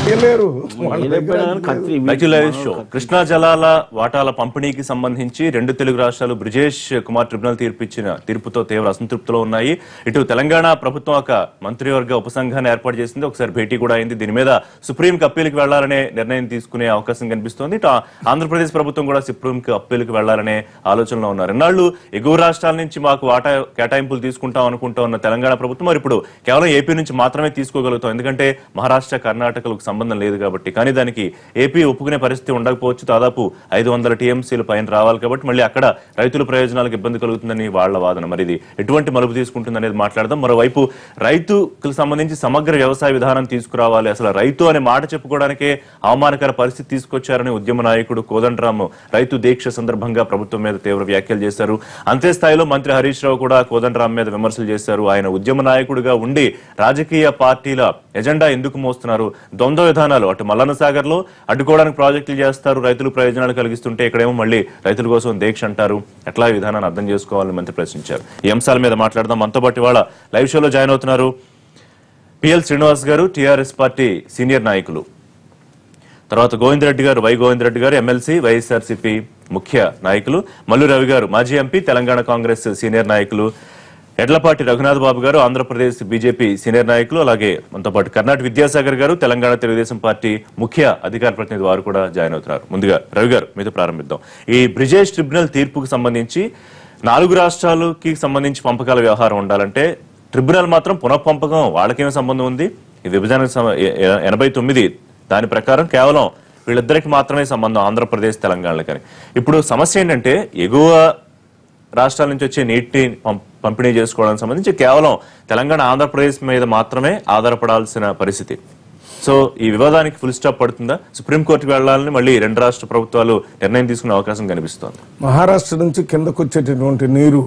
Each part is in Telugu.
తెలియరు వాళ్ళ ఏం దగ్గర చెప్పినా కానీ కత్తి Back to live show. Krishna జలాల వాటాల పంపిణీకి సంబంధించి రెండు తెలుగు రాష్ట్రాలు బ్రిజేష్ కుమార్ ట్రిబ్యునల్ తీర్పు ఇచ్చిన తీర్పుతో తీవ్ర అసంతృప్తిలో ఉన్నాయి ఇటు తెలంగాణ ప్రభుత్వం ఒక మంత్రివర్గ ఉపసంఘాన్ని ఏర్పాటు చేసింది ఒకసారి భేటీ కూడా అయింది దీని మీద సుప్రీం కి అప్పీల్కి వెళ్లాలనే నిర్ణయం తీసుకునే అవకాశం కనిపిస్తోంది ఇటు ఆ- ఆంధ్రప్రదేశ్ ప్రభుత్వం కూడా సుప్రీం కి అప్పీల్కి వెళ్లాలనే ఆలోచనలో ఉన్నారు ఎన్నాళ్ళు ఎగువ రాష్ట్రాల నుంచి మాకు వాటా కేటాయింపులు తీసుకుంటాం అనుకుంటా ఉన్న తెలంగాణ ప్రభుత్వం మరి ఇప్పుడు కేవలం ఏపీ నుంచి మాత్రమే తీసుకోగలుగుతాం ఎందుకంటే మహారాష్ట్ర కర్ణాటకలకు సంబంధం లేదు కాబట్టి కానీ దానికి ఏపీ ఒప్పుకునే పరిస్థితి ఉండకపోవచ్చు దాదాపు ఐదు వందల టీఎంసీలు పైన రావాలి కాబట్టి మళ్ళీ అక్కడ రైతుల ప్రయోజనాలకు ఇబ్బంది కలుగుతుందని వాళ్ళ వాదన మరి ఇది ఎటువంటి మలుపు తీసుకుంటుంది అనేది మాట్లాడదాం మరోవైపు రైతుకు సంబంధించి సమగ్ర వ్యవసాయ విధానం తీసుకురావాలి అసలు రైతు అనే మాట చెప్పుకోవడానికే అవమానకర పరిస్థితి తీసుకొచ్చారని ఉద్యమ నాయకుడు కోదండరామ్ రైతు దీక్ష సందర్భంగా ప్రభుత్వం మీద తీవ్ర వ్యాఖ్యలు చేశారు అంతే స్థాయిలో మంత్రి హరీష్ రావు కూడా కోదండరామ్ మీద విమర్శలు చేశారు ఆయన ఉద్యమ నాయకుడిగా ఉండి రాజకీయ పార్టీల ఎజెండా ఎందుకు మోస్తున్నారు ద్వంద్వ విధానాలు అటు మల్లన్న సాగర్ లో అడ్డుకోవడానికి ప్రాజెక్టులు చేస్తారు రైతులు ప్రయోజనాలు కలిగిస్తుంటే ఇక్కడేమో మళ్ళీ రైతుల కోసం దీక్ష అంటారు ఎట్లా ఈ విధానాన్ని అర్థం చేసుకోవాలని మంత్రి ప్రశ్నించారు ఈ అంశాల మీద మాట్లాడదాం మనతో పాటు ఇవాళ లైవ్ షోలో జాయిన్ అవుతున్నారు పిఎల్ శ్రీనివాస్ గారు టిఆర్ఎస్ పార్టీ సీనియర్ నాయకులు తర్వాత గోవిందరెడ్డి గారు వై గోవిందరెడ్డి గారు ఎమ్మెల్సీ వైఎస్ఆర్సీపీ ముఖ్య నాయకులు మల్లు రవి గారు మాజీ ఎంపీ తెలంగాణ కాంగ్రెస్ సీనియర్ నాయకులు ఎడ్లపాటి రఘునాథ్ బాబు గారు ఆంధ్రప్రదేశ్ బీజేపీ సీనియర్ నాయకులు అలాగే మనతో పాటు కర్ణాటక విద్యాసాగర్ గారు తెలంగాణ తెలుగుదేశం పార్టీ ముఖ్య అధికార ప్రతినిధి వారు కూడా జాయిన్ అవుతున్నారు ముందుగా రవి గారు మీతో ప్రారంభిద్దాం ఈ బ్రిజేష్ ట్రిబ్యునల్ తీర్పుకు సంబంధించి నాలుగు రాష్ట్రాలకి సంబంధించి పంపకాల వ్యవహారం ఉండాలంటే ట్రిబ్యునల్ మాత్రం పునఃపంపకం వాళ్ళకేం సంబంధం ఉంది ఈ విభజన సమ- ఎ- ఎ- ఎనభై తొమ్మిది దాని ప్రకారం కేవలం వీళ్ళిద్దరికి మాత్రమే సంబంధం ఆంధ్రప్రదేశ్ తెలంగాణలకని ఇప్పుడు సమస్య ఏంటంటే ఎగువ రాష్ట్రాల నుంచి వచ్చే నీటిని పం- పంపిణీ చేసుకోవడానికి సంబంధించి కేవలం తెలంగాణ ఆంధ్రప్రదేశ్ మీద మాత్రమే ఆధారపడాల్సిన పరిస్థితి సో ఈ వివాదానికి ఫుల్ స్టాప్ పడుతుందా సుప్రీంకోర్టుకు వెళ్లాలని మళ్ళీ రెండు రాష్ట్ర ప్రభుత్వాలు నిర్ణయం తీసుకునే అవకాశం కనిపిస్తోంది మహారాష్ట్ర నుంచి కిందకు వచ్చేటటువంటి నీరు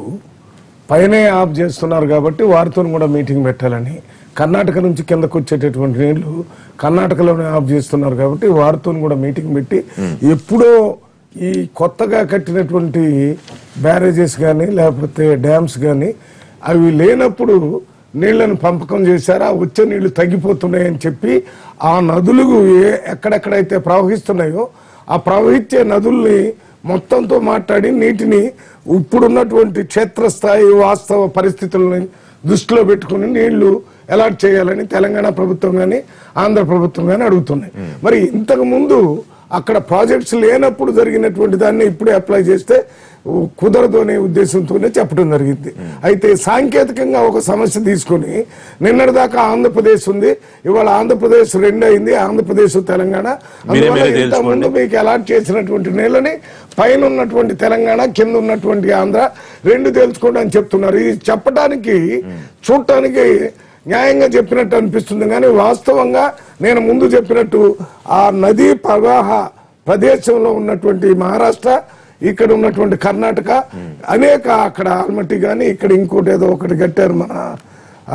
పైనే ఆఫ్ చేస్తున్నారు కాబట్టి వారితో కూడా మీటింగ్ పెట్టాలని కర్ణాటక నుంచి కిందకు వచ్చేటటువంటి నీళ్లు కర్ణాటకలోనే ఆఫ్ చేస్తున్నారు కాబట్టి వారితో కూడా మీటింగ్ పెట్టి ఎప్పుడో ఈ కొత్తగా కట్టినటువంటి బ్యారేజెస్ కానీ లేకపోతే డ్యామ్స్ కానీ అవి లేనప్పుడు నీళ్లను పంపకం చేశారు ఆ వచ్చే నీళ్లు తగ్గిపోతున్నాయని చెప్పి ఆ నదులు ఏ- ఎక్కడెక్కడైతే ప్రవహిస్తున్నాయో ఆ ప్రవహించే నదుల్ని మొత్తంతో మాట్లాడి నీటిని ఇప్పుడున్నటువంటి క్షేత్రస్థాయి వాస్తవ పరిస్థితులని దృష్టిలో పెట్టుకుని నీళ్లు అలాట్ చేయాలని తెలంగాణ ప్రభుత్వం కానీ ఆంధ్ర ప్రభుత్వం కానీ అడుగుతున్నాయి మరి ఇంతకు ముందు అక్కడ ప్రాజెక్ట్స్ లేనప్పుడు జరిగినటువంటి దాన్ని ఇప్పుడే అప్లై చేస్తే కుదరదు అనే ఉద్దేశంతోనే చెప్పడం జరిగింది అయితే సాంకేతికంగా ఒక సమస్య తీసుకొని నిన్నటిదాకా ఆంధ్రప్రదేశ్ ఉంది ఇవాళ ఆంధ్రప్రదేశ్ రెండు అయింది ఆంధ్రప్రదేశ్ తెలంగాణ మీరే అందువల్ల మీరే ఇంతకు ముందు మీకు అలాట్ చేసినటువంటి నీళ్ళని పైన ఉన్నటువంటి తెలంగాణ కింద ఉన్నటువంటి ఆంధ్ర రెండు తెలుసుకోండి అని చెప్తున్నారు ఇది చెప్పడానికి చూడటానికి న్యాయంగా చెప్పినట్టు అనిపిస్తుంది కానీ వాస్తవంగా నేను ముందు చెప్పినట్టు ఆ నదీ ప్రవాహ ప్రదేశంలో ఉన్నటువంటి మహారాష్ట్ర ఇక్కడ ఉన్నటువంటి కర్ణాటక అనేక అక్కడ ఆల్మట్టి కానీ ఇక్కడ ఇంకోటి ఏదో ఒకటి కట్టారు మన ఆ,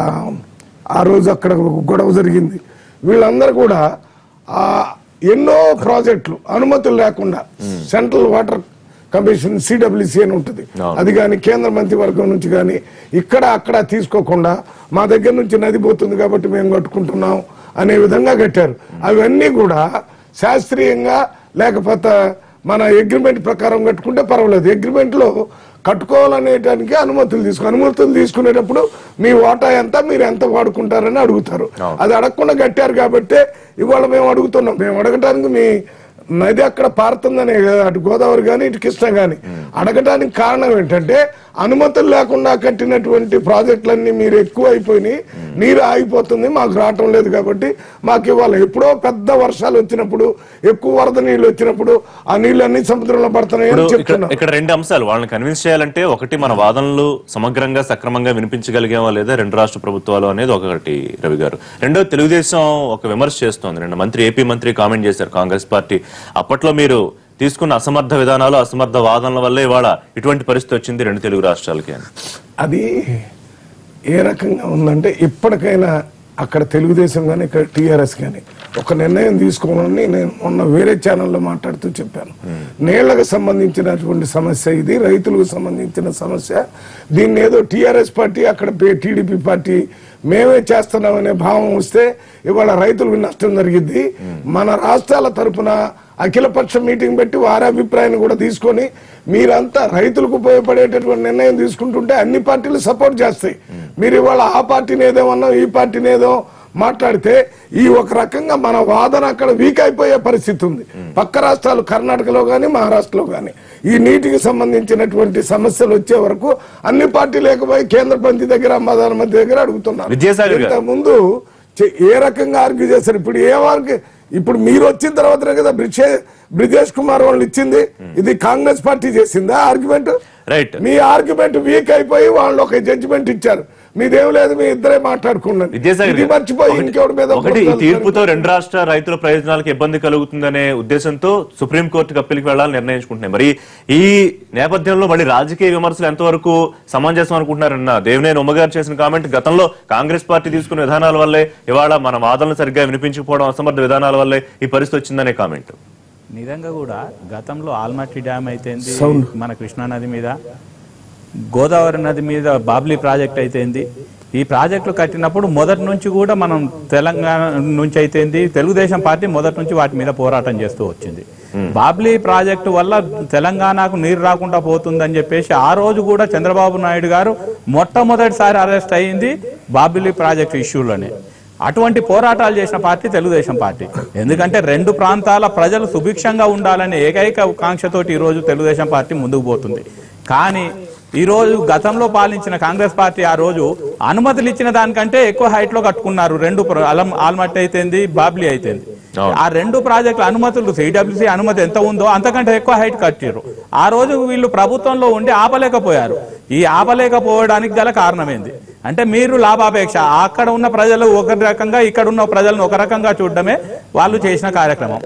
ఆ రోజు అక్కడ ఒక గొడవ జరిగింది వీళ్ళందరూ కూడా ఆ ఎన్నో ప్రాజెక్టులు అనుమతులు లేకుండా సెంట్రల్ వాటర్ కమిషన్ సిడబ్ల్యూసి అని ఉంటుంది అవును. అది కానీ కేంద్ర మంత్రివర్గం నుంచి కానీ ఇక్కడ అక్కడ తీసుకోకుండా మా దగ్గర నుంచి నది పోతుంది కాబట్టి మేము కట్టుకుంటున్నాం అనే విధంగా కట్టారు అవన్నీ కూడా శాస్త్రీయంగా లేకపోతే మన అగ్రిమెంట్ ప్రకారం కట్టుకుంటే పర్వాలేదు అగ్రిమెంట్ లో కట్టుకోవాలనేటానికి అనుమతులు తీసుకు అనుమతులు తీసుకునేటప్పుడు మీ వాటా ఎంత మీరు ఎంత వాడుకుంటారని అడుగుతారు అవును. అది అడగకుండా కట్టారు కాబట్టి ఇవాళ మేము అడుగుతున్నాం మేము అడగటానికి మీ నది అక్కడ పారుతుందనే కదా అటు గోదావరి కానీ ఇటు కృష్ణ కానీ అడగటానికి కారణం ఏంటంటే అనుమతులు లేకుండా కట్టినటువంటి ప్రాజెక్టులన్నీ మీరు ఎక్కువ అయిపోయినాయి నీరు ఆగిపోతుంది మాకు రావటం లేదు కాబట్టి మాకు ఇవాళ ఎప్పుడో పెద్ద వర్షాలు వచ్చినప్పుడు ఎక్కువ వరద నీళ్ళు వచ్చినప్పుడు ఆ నీళ్ళు అన్ని సముద్రంలో పడుతున్నాయి ఇప్పుడు అని ఇక్కడ చెప్తున్నాం ఇక్కడ రెండు అంశాలు వాళ్ళని కన్విన్స్ చేయాలంటే ఒకటి మన వాదనలు సమగ్రంగా సక్రమంగా వినిపించగలిగామా లేదా రెండు రాష్ట్ర ప్రభుత్వాలు అనేది ఒకటి రవి గారు రెండో తెలుగుదేశం ఒక విమర్శ చేస్తోంది నిన్న మంత్రి ఏపీ మంత్రి కామెంట్ చేశారు కాంగ్రెస్ పార్టీ అప్పట్లో మీరు తీసుకున్న అసమర్థ విధానాలు అసమర్థ వాదనల వల్లే ఇవాళ ఇటువంటి పరిస్థితి వచ్చింది రెండు తెలుగు రాష్ట్రాలకి అని అది ఏ రకంగా ఉందంటే ఇప్పటికైనా అక్కడ తెలుగుదేశం కానీ ఇక్కడ టీఆర్ఎస్ కానీ ఒక నిర్ణయం తీసుకోవాలని నేను మొన్న వేరే ఛానల్లో మాట్లాడుతూ చెప్పాను నీళ్లకు సంబంధించినటువంటి సమస్య ఇది రైతులకు సంబంధించిన సమస్య దీన్ని ఏదో టీఆర్ఎస్ పార్టీ అక్కడ టీడీపీ పార్టీ మేమే చేస్తున్నామనే భావం వస్తే ఇవాళ రైతులకు నష్టం జరిగిద్ది మన రాష్ట్రాల తరపున అఖిలపక్ష మీటింగ్ పెట్టి వారి అభిప్రాయాన్ని కూడా తీసుకొని మీరంతా రైతులకు ఉపయోగపడేటటువంటి నిర్ణయం తీసుకుంటుంటే అన్ని పార్టీలు సపోర్ట్ చేస్తాయి మీరు ఇవాళ ఆ పార్టీని ఏదేమన్నా ఈ పార్టీని ఏదో మాట్లాడితే ఈ ఒక రకంగా మన వాదన అక్కడ వీక్ అయిపోయే పరిస్థితి ఉంది పక్క రాష్ట్రాలు కర్ణాటకలో గాని మహారాష్ట్రలో గాని ఈ నీటికి సంబంధించినటువంటి సమస్యలు వచ్చే వరకు అన్ని పార్టీలు లేకపోయి కేంద్ర మంత్రి దగ్గర ప్రధానమంత్రి దగ్గర అడుగుతున్నారు విద్యాసాగర్ గారు. ఇంతకు ముందు చె- ఏ రకంగా ఆర్గ్యూ చేశారు ఇప్పుడు ఏ వారికి ఇప్పుడు మీరు వచ్చిన తర్వాతనే కదా బ్రిజే బ్రిజేష్ కుమార్ వాళ్ళు ఇచ్చింది ఇది కాంగ్రెస్ పార్టీ చేసిందా ఆర్గ్యుమెంట్ రైట్ మీ ఆర్గ్యుమెంట్ వీక్ అయిపోయి వాళ్ళు ఒక జడ్జిమెంట్ ఇచ్చారు మీదేం లేదు మీ ఇద్దరే మాట్లాడుకున్నారు విద్యాసాగర్ ఇది గారు, మర్చిపోయి ఒకటి- ఇంకెవరి మీద ఒకటి ఈ బురద తీర్పుతో రెండు రాష్ట్ర రైతుల ప్రయోజనాలకు ఇబ్బంది కలుగుతుందనే ఉద్దేశంతో సుప్రీంకోర్టుకు అప్పీల్కి వెళ్లాలని నిర్ణయించుకుంటున్నాయి మరి ఈ నేపథ్యంలో మళ్ళీ రాజకీయ విమర్శలు ఎంతవరకు సమంజసం అనుకుంటున్నారన్న దేవినేని ఉమ్మగారు చేసిన కామెంట్ గతంలో కాంగ్రెస్ పార్టీ తీసుకున్న విధానాల వల్లే ఇవాళ మన వాదనలు సరిగ్గా వినిపించకపోవడం అసమర్థ విధానాల వల్లే ఈ పరిస్థితి వచ్చిందనే కామెంట్ నిజంగా కూడా గతంలో ఆల్మట్టి డ్యామ్ అయితేంది Sound. మన కృష్ణా నది మీద గోదావరి నది మీద బాబ్లీ ప్రాజెక్ట్ అయితేంది ఈ ప్రాజెక్టులు కట్టినప్పుడు మొదటి నుంచి కూడా మనం తెలంగాణ నుంచి అయితేంది తెలుగుదేశం పార్టీ మొదటి నుంచి వాటి మీద పోరాటం చేస్తూ వచ్చింది బాబ్లీ ప్రాజెక్టు వల్ల తెలంగాణకు నీరు రాకుండా పోతుందని చెప్పేసి ఆ రోజు కూడా చంద్రబాబు నాయుడు గారు మొట్టమొదటిసారి అరెస్ట్ అయింది బాబ్లీ ప్రాజెక్టు ఇష్యూలోనే అటువంటి పోరాటాలు చేసిన పార్టీ తెలుగుదేశం పార్టీ ఎందుకంటే రెండు ప్రాంతాల ప్రజలు సుభిక్షంగా ఉండాలనే ఏకైక కాంక్షతోటి ఈ రోజు తెలుగుదేశం పార్టీ ముందుకు పోతుంది కానీ ఈ రోజు గతంలో పాలించిన కాంగ్రెస్ పార్టీ ఆ రోజు అనుమతులు ఇచ్చిన దానికంటే ఎక్కువ హైట్ లో కట్టుకున్నారు రెండు ప్ర- అలం ఆల్మట్టి అయితేంది బాబ్లీ అయితేంది అవును. ఆ రెండు ప్రాజెక్టుల అనుమతులు సిడబ్ల్యూసీ అనుమతి ఎంత ఉందో అంతకంటే ఎక్కువ హైట్ కట్టారు ఆ రోజు వీళ్ళు ప్రభుత్వంలో ఉండి ఆపలేకపోయారు ఈ ఆపలేకపోవడానికి గల కారణం ఏంది అంటే మీరు లాభాపేక్ష అక్కడ ఉన్న ప్రజలు ఒక రకంగా ఇక్కడ ఉన్న ప్రజలను ఒక రకంగా చూడడమే వాళ్ళు చేసిన కార్యక్రమం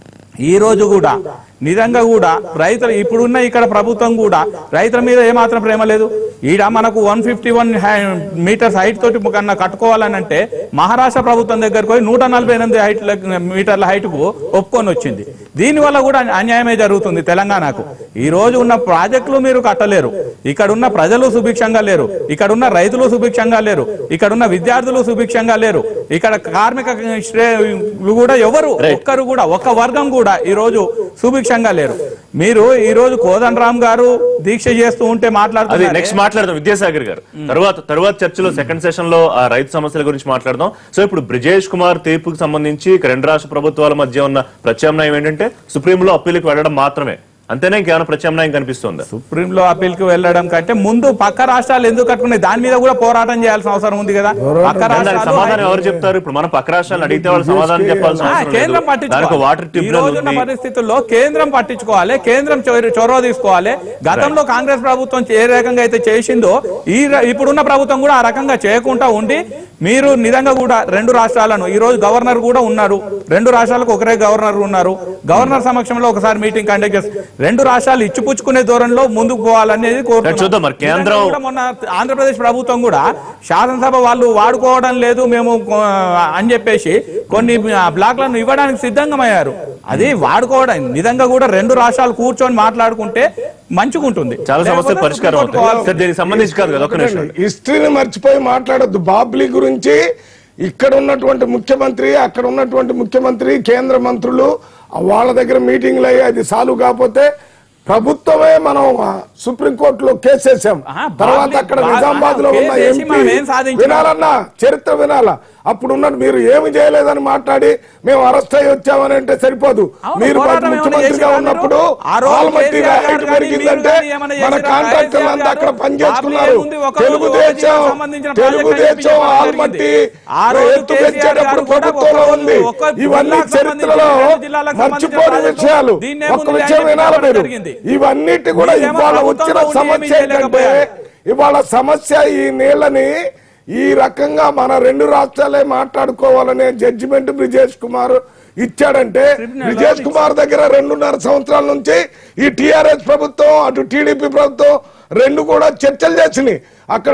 ఈ రోజు కూడా నిజంగా కూడా రైతులు ఇప్పుడున్న ఇక్కడ ప్రభుత్వం కూడా రైతుల మీద ఏమాత్రం ప్రేమ లేదు ఈడ మనకు one fifty one meters height తోటి కన్నా కట్టుకోవాలని అంటే మహారాష్ట్ర ప్రభుత్వం దగ్గరకు పోయి నూట నలభై ఎనిమిది హైట్ మీటర్ల హైట్ కు ఒప్పుకొని వచ్చింది దీని వల్ల కూడా అన్యాయమే జరుగుతుంది తెలంగాణకు ఈ రోజు ఉన్న ప్రాజెక్టులు మీరు కట్టలేరు ఇక్కడ ఉన్న ప్రజలు సుభిక్షంగా లేరు ఇక్కడ ఉన్న రైతులు సుభిక్షంగా లేరు ఇక్కడ ఉన్న విద్యార్థులు సుభిక్షంగా లేరు ఇక్కడ కార్మిక శ్రేణులు కూడా ఎవరు ఒక్కరు కూడా ఒక్క వర్గం కూడా ఈ రోజు సుభిక్షంగా లేరు మీరు ఈ రోజు కోదండరామ్ గారు దీక్ష చేస్తూ ఉంటే అది మాట్లాడుతున్నారు నెక్స్ట్ మాట్లాడదాం విద్యాసాగర్ గారు తర్వాత తర్వాత చర్చలో సెకండ్ సెషన్ లో ఆ రైతు సమస్యల గురించి మాట్లాడదాం సో ఇప్పుడు బ్రిజేష్ కుమార్ తీర్పుకు సంబంధించి ఇక రెండు రాష్ట్ర ప్రభుత్వాల మధ్య ఉన్న ప్రత్యామ్నాయం ఏంటంటే సుప్రీంలో అప్పీల్కి వెళ్ళడం మాత్రమే అంతేనే ఇంకేమైనా ప్రత్యామ్నాయం కనిపిస్తుందా సుప్రీం లో అప్పీల్ కి వెళ్ళడం కంటే ముందు పక్క రాష్ట్రాలు ఎందుకు కట్టుకున్నాయి దాని మీద కూడా పోరాటం చేయాల్సిన అవసరం ఉంది కదా పక్క దానికి రాష్ట్రాలు సమాధానం ఎవరు చెప్తారు ఇప్పుడు మనం పక్క రాష్ట్రాలను అడిగితే వాళ్ళు సమాధానం చెప్పాల్సిన ఆ, అవసరం కేంద్రం లేదు దానికి పట్టించుకోవాలి వాటర్ ఈ ట్రిబ్యునల్ రోజున్న ఉంది పరిస్థితుల్లో కేంద్రం పట్టించుకోవాలి కేంద్రం చొర- చొరవ తీసుకోవాలి గతంలో కాంగ్రెస్ ప్రభుత్వం ఏ రకంగా అయితే చేసిందో ఈ ర- ఇప్పుడున్న ప్రభుత్వం కూడా ఆ రకంగా చేయకుండా ఉండి మీరు నిజంగా కూడా రెండు రాష్ట్రాలను ఈ రోజు గవర్నర్ కూడా ఉన్నారు రెండు రాష్ట్రాలకు ఒకరే గవర్నర్ ఉన్నారు గవర్నర్ సమక్షంలో ఒకసారి మీటింగ్ కండక్ట్ చేస్తారు రెండు రాష్ట్రాలు ఇచ్చిపుచ్చుకునే ధోరణిలో ముందుకు పోవాలనేది కోరుతున్నాం. చూద్దాం మరి కేంద్రం- నిజంగా కూడా మొన్న ఆంధ్రప్రదేశ్ ప్రభుత్వం కూడా శాసనసభ వాళ్ళు వాడుకోవడం లేదు మేము కొ- అని చెప్పేసి కొన్ని బ్లాక్లను ఇవ్వడానికి సిద్ధంగా అది వాడుకోవడం నిజంగా కూడా రెండు రాష్ట్రాలు కూర్చొని మాట్లాడుకుంటే మంచిగుంటుంది చాలా సమస్యలు లేకపోతే పరిష్కారం అవుతాయి సుప్రీంకోర్టు సార్ దీనికి సంబంధించి కాదు కదా ఒక్క నిమిషం హిస్టరీని మర్చిపోయి మాట్లాడొద్దు బాబ్లీ గురించి ఇక్కడ ఉన్నటువంటి ముఖ్యమంత్రి అక్కడ ఉన్నటువంటి ముఖ్యమంత్రి కేంద్ర మంత్రులు వాళ్ళ దగ్గర మీటింగ్లు అయ్యి అది సాల్వ్ కాకపోతే ప్రభుత్వమే మనం సుప్రీంకోర్టులో కేసేసాం ఆహా, తర్వాత బాబ్లీ- అక్కడ బా- నిజామాబాద్ లో ఉన్న కేసేసి ఎంపీ మనం ఏం సాధించాం? వినాలన్నా చరిత్ర వినాలా అప్పుడు ఉన్నట్టు మీరు ఏమి చేయలేదని మాట్లాడి మేము అరెస్ట్ అయ్యి వచ్చామని అంటే సరిపోదు అవును, మీరు పోరాటం ఏమైనా ముఖ్యమంత్రిగా చేసిరా మీరు? ఉన్నప్పుడు ఆ రోజు ఆల్మట్టి కేసీఆర్ గారు హైట్ కానీ పెరిగిందంటే మీరు కానీ ఏమైనా మన చేసిరా? కాంట్రాక్టర్లు అంతా అక్కడ కేసీఆర్ పనిచేసుకున్నారు గారు బాబ్లీ ఉంది, ఒక రోజు తెలుగుదేశం ఓజీకి సంబంధించిన ప్రాజెక్ట్ అని చెప్పి తెలుగుదేశం చెప్పడం ఆల్మట్టి జరిగింది. ఆ రోజు ఎత్తు కేసీఆర్ పెంచేటప్పుడు గారు కూడా ప్రభుత్వంలో ఒక ఉంది రోజు ఒక్క ఇవన్నీ జిల్లాకు చరిత్రలో సంబంధించిన రెండు జిల్లాలకు సంబంధించిన మర్చిపోని ప్రాజెక్టు విషయాలు దీన్నే ఒక్క ముందు విషయం న్యాయం వినాలి మీరు జరిగింది. ఇవన్నిటి కూడా మీరేమో ఇవాళ ప్రభుత్వంలో వచ్చిన ఉండి ఏమీ సమస్య ఏంటంటే చేయలేకపోయారు. ఇవాళ సమస్య ఈ నీళ్ళని ఈ రకంగా మన రెండు రాష్ట్రాలే మాట్లాడుకోవాలనే జడ్జిమెంట్ బ్రిజేష్ కుమార్ ఇచ్చాడంటే బ్రిజేష్ కుమార్ దగ్గర రెండున్నర సంవత్సరాల నుంచి ఈ టిఆర్ఎస్ ప్రభుత్వం అటు టీడీపీ ప్రభుత్వం రెండు కూడా చర్చలు చేసినాయి అక్కడ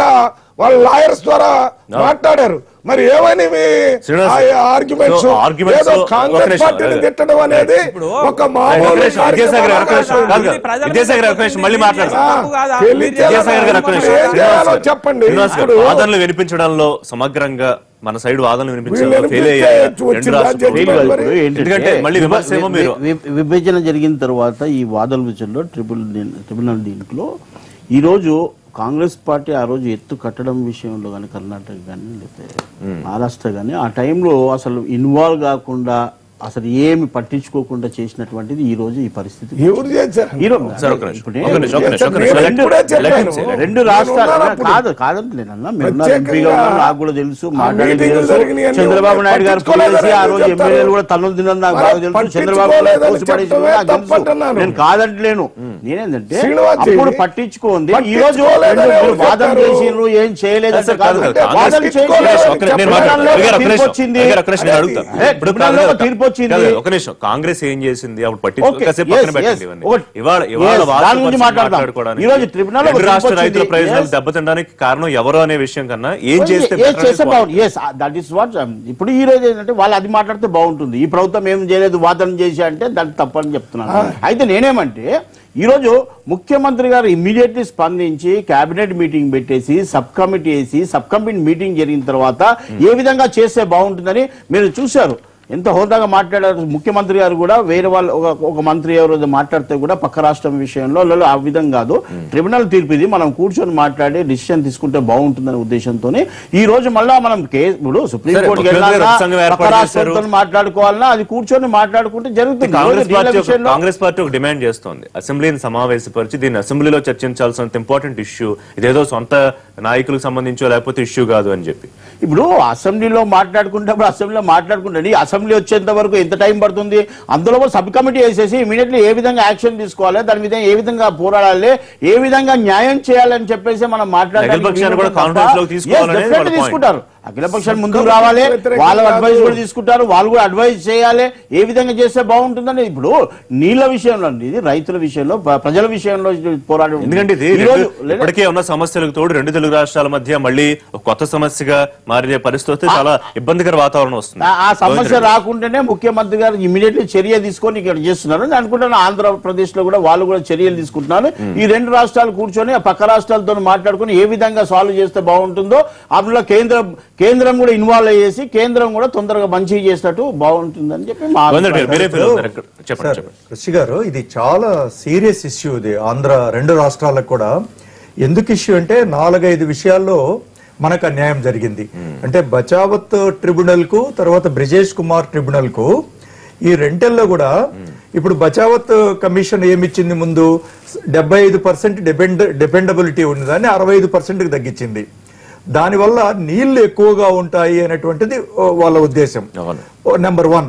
వాళ్ళ లాయర్స్ ద్వారా మాట్లాడారు మరి ఏమని మీ శ్రీనివాస్, ఆర్గ్యుమెంట్స్ సో arguments ఏదో లో- ఒక కాంగ్రెస్ నిమిషం, పార్టీని అదే. తిట్టడం అనేది ఇప్పుడు ఒక ఒక మామూలు నిమిషం, విద్యాసాగర్ గారు, ఒక నిమిషం. కార్యక్రమం కాదు, ఇది కాదు. ప్రజల విద్యాసాగర్ గారు, ఒక నిమిషం, మళ్ళీ మాట్లాడదాం. తప్పు కాదా? తెలియదు. మీరు చేయాలి. విద్యాసాగర్ గారు, ఒక్క నిమిషం. ఏం చేయాలో చెప్పండి శ్రీనివాస్ గారు, ఇప్పుడు వాదనలు వినిపించడంలో సమగ్రంగా మన సైడ్ వాదనలు వినిపించడంలో వీళ్ళు ఫెయిల్ వినిపిస్తే అయ్యాయి వచ్చిందా రెండు రాష్ట్ర జడ్జిమెంట్ ప్రభుత్వాలు. మరి? ఇప్పుడు ఏంటంటే ఎందుకంటే మళ్ళీ విభ- విమర్శ ఏమో మీరు వి- వి- విభజన జరిగిన తర్వాత ఈ వాదన విషయంలో ట్రిపుల్ దీన్- ట్రిబ్యునల్ దీంట్లో ఈ రోజు కాంగ్రెస్ పార్టీ ఆ రోజు ఎత్తు కట్టడం విషయంలో కానీ కర్ణాటక కానీ లేకపోతే మహారాష్ట్ర కానీ ఆ టైంలో అసలు ఇన్వాల్వ్ కాకుండా అసలు ఏమి పట్టించుకోకుండా చేసినటువంటిది ఈ రోజు ఈ పరిస్థితి ఎవరు చేశారు ఈ రోజు- సార్, ఒక నిమిషం. ఇప్పుడే ఒక నిమిషం, ఒక నిమిషం, ఒక నిమిషం. నేను Let- ఇప్పుడే let him చెప్పాను. say. రెండు నేను రాష్ట్రాలు ఉన్నానప్పుడు. కాదు కాదంటలేనన్నా మీరు ప్రత్యేకంగా ఎంపీగా ఉన్నారు నాకు కూడా తెలుసు మాట్లాడేది మీటింగులు తెలుసు జరిగినాయని చంద్రబాబు నాయుడు గారు పట్టించుకోలేదని పిలిచి ఆ రోజు చెప్తారు. ఎమ్మెల్యేలు కూడా తన్నులు తిన్నారు నాకు మరి బాగా తెలుసు చంద్రబాబు నాయుడు పట్టించుకోలేదని కోసి పడేసి చెప్పడమే నాకు తెలుసు. తప్పంటున్నాను. నేను కాదంటలేను నేనేందంటే శ్రీనివాస్ జీ, అప్పుడు పట్టించుకోండి ఈ రోజు పట్టించుకోలేదని రెండు ఎవరు మీరు వాదన చెప్పారు? చేసిండ్రు ఏం చేయలేదంటే సార్, కాదు కాదు, కాదు. వాదన పట్టించుకోలేదు. చేసి ఒక నిమిషం, నేను చెప్పలేదు. మాట్లాడతాను. రవి గారు, ఒక తీర్పు నిమిషం. వచ్చింది. రవి గారు, ఒక నిమిషం, నేను అడుగుతా. ఏ, ఇప్పుడు ట్రిబ్యునల్లో కాదు, కాదు, తీర్పు వచ్చింది. కాదు, ఒక నిమిషం కాంగ్రెస్ ఏం చేసింది అప్పుడు పట్టించుకో Okay, కాసేపు yes, పక్కన పెట్టండి yes. ఇవన్నీ. ఒక- ఇవాళ ఇవాళ yes, వాస్తవ దాని గురించి పరిస్థితి మాట్లాడదాం. మాట్లాడుకోవడానికి ఈ రోజు ట్రిబ్యునల్ రెండు ఒక రాష్ట్ర తీర్పు రైతుల వచ్చింది. ప్రయోజనాలు Yes. దెబ్బతినడానికి కారణం ఎవరు అనే విషయం కన్నా ఏం చేస్తే Yes, better అనేది చేస్తే point. బాగుంది ఎస్ దట్ ఈస్ వాట్ ఇప్పుడు ఈ రోజు ఏంటంటే వాళ్ళు అది మాట్లాడితే బాగుంటుంది ఈ ప్రభుత్వం ఏం చేయలేదు వాదన చేసి అంటే దాన్ని తప్పని చెప్తున్నాను అయితే నేనేమంటే ఈ రోజు ముఖ్యమంత్రి గారు ఇమ్మీడియట్లీ స్పందించి కేబినెట్ మీటింగ్ పెట్టేసి సబ్ కమిటీ వేసి సబ్ కమిటీ మీటింగ్ జరిగిన తర్వాత ఏ విధంగా చేస్తే బాగుంటుందని మీరు చూశారు ఎంత హోదాగా మాట్లాడారు ముఖ్యమంత్రి గారు కూడా వేరే వాళ్ళు ఒక ఒక మంత్రి ఎవరో మాట్లాడితే కూడా పక్క రాష్ట్రం విషయంలో లేదు ఆ విధంగా కాదు ట్రిబ్యునల్ తీర్పు ఇది మనం కూర్చొని మాట్లాడి డిసిషన్ తీసుకుంటే బాగుంటుందనే ఉద్దేశంతో ఈ రోజు మళ్ళా మనం కేసు ఇప్పుడు సుప్రీం సరే, కోర్టుకి ముఖ్యమంత్రి వెళ్ళాలన్నా గారు సంఘం పక్క ఏర్పాటు రాష్ట్రంతో చేశారు. మాట్లాడుకోవాలన్నా అది కూర్చొని మాట్లాడుకుంటే జరుగుతుంది ఈ రోజు కాంగ్రెస్ వీళ్ళ పార్టీ ఒక- విషయంలో కాంగ్రెస్ పార్టీ ఒక డిమాండ్ చేస్తోంది అసెంబ్లీని సమావేశపరిచి దీన్ని అసెంబ్లీలో చర్చించాల్సినంత ఇంపార్టెంట్ ఇష్యూ ఇదేదో సొంత నాయకులకు సంబంధించో లేకపోతే ఇష్యూ కాదు అని చెప్పి ఇప్పుడు అసెంబ్లీలో మాట్లాడుకుంటే అసెంబ్లీలో మాట్లాడుకుంటే అసెంబ్లీ వచ్చేంత వరకు ఎంత టైం పడుతుంది అందులో కూడా సబ్ కమిటీ వేసేసి ఇమీడియట్లీ ఏ విధంగా యాక్షన్ తీసుకోవాలి దాని మీద ఏ విధంగా పోరాడాలి ఏ విధంగా న్యాయం చేయాలని చెప్పేసి మనం అఖిల పక్షాన్ని కూడా conference లోకి తీసుకోవాలనేది వాళ్ళ point. తీసుకుంటారు అఖిల పక్షాలు ముందుకు రావాలి వ్యతిరేకం వాళ్ళ కాదు. అడ్వైస్ కూడా తీసుకుంటారు వాళ్ళు కూడా అడ్వైస్ చేయాలి ఏ విధంగా చేస్తే బాగుంటుందని ఇప్పుడు నీళ్ళ విషయంలో అండి ఇది రైతుల విషయంలో ప్ర- ప్రజల విషయంలో పోరాడు ఎందుకంటే ఇది ఈ రోజు రెండు- ఇప్పటికే ఉన్న సమస్యలకు తోడు రెండు తెలుగు రాష్ట్రాల మధ్య మళ్ళీ ఒక కొత్త సమస్యగా మారే పరిస్థితి వస్తే చాలా ఇబ్బందికర వాతావరణం వస్తుంది ఆ- ఆ సమస్య రాకుండానే ముఖ్యమంత్రి గారు ఇమీడియట్లీ చర్య తీసుకొని ఇక్కడ చేస్తున్నారు నేను అనుకుంటున్నాను ఆంధ్రప్రదేశ్ లో కూడా వాళ్ళు కూడా చర్యలు తీసుకుంటున్నారు ఈ రెండు రాష్ట్రాలు కూర్చొని ఆ పక్క రాష్ట్రాలతో మాట్లాడుకొని ఏ విధంగా సాల్వ్ చేస్తే బాగుంటుందో అందులో కేంద్రం కేంద్రం కూడా ఇన్వాల్వ్ అయ్యేసి కేంద్రం కూడా తొందరగా మంచిగా చేసినట్టు బాగుంటుందని చెప్పి మా గోవిందరెడ్డి గారు, అభిప్రాయం. మీరే ఫీల్ అవుతారు ఎక్కడ- చెప్పండి సార్ చెప్పండి ఋషి గారు ఇది చాలా సీరియస్ ఇష్యూ ఇది ఆంధ్ర రెండు రాష్ట్రాలకు కూడా ఎందుకు ఇష్యూ అంటే నాలుగైదు విషయాల్లో మనకు అన్యాయం జరిగింది అంటే బచావత్ ట్రిబ్యునల్ కు తర్వాత బ్రిజేష్ కుమార్ ట్రిబ్యునల్ కు ఈ రెంటల్లో కూడా ఇప్పుడు బచావత్ కమిషన్ ఏమిచ్చింది ముందు డెబ్బై ఐదు పర్సెంట్ డిపెండ్ డిపెండబిలిటీ ఉన్నదాన్ని అరవై ఐదు పర్సెంట్ దగ్గిచ్చింది దానివల్ల నీళ్లు ఎక్కువగా ఉంటాయి అనేటువంటిది ఓ, వాళ్ళ ఉద్దేశం అవును. నెంబర్ వన్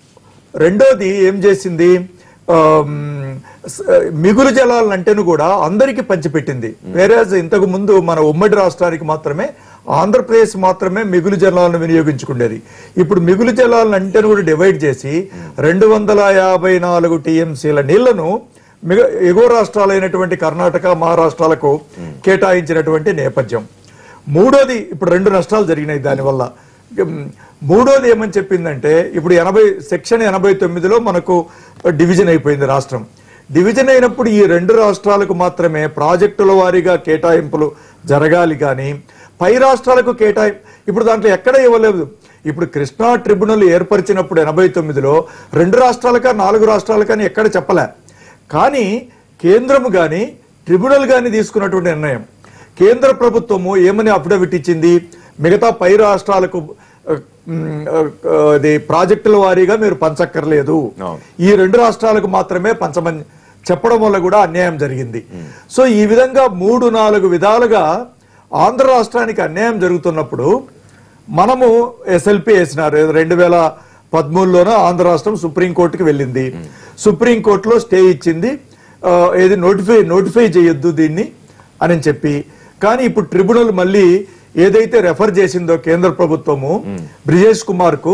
రెండోది ఏం చేసింది ఆమ్, స- మిగులు జలాలను అంటేను కూడా అందరికీ పంచిపెట్టింది వేరే ఇంతకు ముందు మన ఉమ్మడి రాష్ట్రానికి మాత్రమే ఆంధ్రప్రదేశ్ మాత్రమే మిగులు జలాలను వినియోగించుకునేది ఇప్పుడు మిగులు జలాలను అంటేను కూడా డివైడ్ చేసి రెండు వందల యాభై నాలుగు టీఎంసీల నీళ్లను మిగ ఎగువ రాష్ట్రాలైనటువంటి కర్ణాటక మహారాష్ట్రాలకు కేటాయించినటువంటి నేపథ్యం మూడోది ఇప్పుడు రెండు నష్టాలు జరిగినాయి దానివల్ల ఉమ్, మూడోది ఏమని చెప్పిందంటే ఇప్పుడు ఎనభై సెక్షన్ ఎనభై తొమ్మిదిలో మనకు డివిజన్ అయిపోయింది రాష్ట్రం డివిజన్ అయినప్పుడు ఈ రెండు రాష్ట్రాలకు మాత్రమే ప్రాజెక్టుల వారీగా కేటాయింపులు జరగాలి కానీ పై రాష్ట్రాలకు కేటాయి ఇప్పుడు దాంట్లో ఎక్కడ ఇవ్వలేదు ఇప్పుడు కృష్ణా ట్రిబ్యునల్ ఏర్పరిచినప్పుడు ఎనభై తొమ్మిదిలో రెండు రాష్ట్రాలకా నాలుగు రాష్ట్రాలకని ఎక్కడ చెప్పలే కానీ కేంద్రము గాని ట్రిబ్యునల్ గాని తీసుకున్నటువంటి నిర్ణయం కేంద్ర ప్రభుత్వము ఏమని అఫిడవిట్ ఇచ్చింది మిగతా పై రాష్ట్రాలకు ఆ, ఉమ్, ఆ, ఆ, అది ప్రాజెక్టుల వారీగా మీరు పంచక్కర్లేదు అవును. ఈ రెండు రాష్ట్రాలకు మాత్రమే పంచమని చెప్పడం వల్ల కూడా అన్యాయం జరిగింది సో ఈ విధంగా మూడు నాలుగు విధాలుగా ఆంధ్ర రాష్ట్రానికి అన్యాయం జరుగుతున్నప్పుడు మనము ఎస్ఎల్పి వేసినారు రెండు వేల పదమూడులోనో ఆంధ్ర రాష్ట్రం సుప్రీంకోర్టుకి వెళ్ళింది సుప్రీంకోర్టులో స్టే ఇచ్చింది ఆ, ఏది నోటిఫై నోటిఫై చేయొద్దు దీన్ని అని చెప్పి కానీ ఇప్పుడు ట్రిబ్యునల్ మళ్ళీ ఏదైతే రెఫర్ చేసిందో కేంద్ర ప్రభుత్వము బ్రిజేష్ కుమార్ కు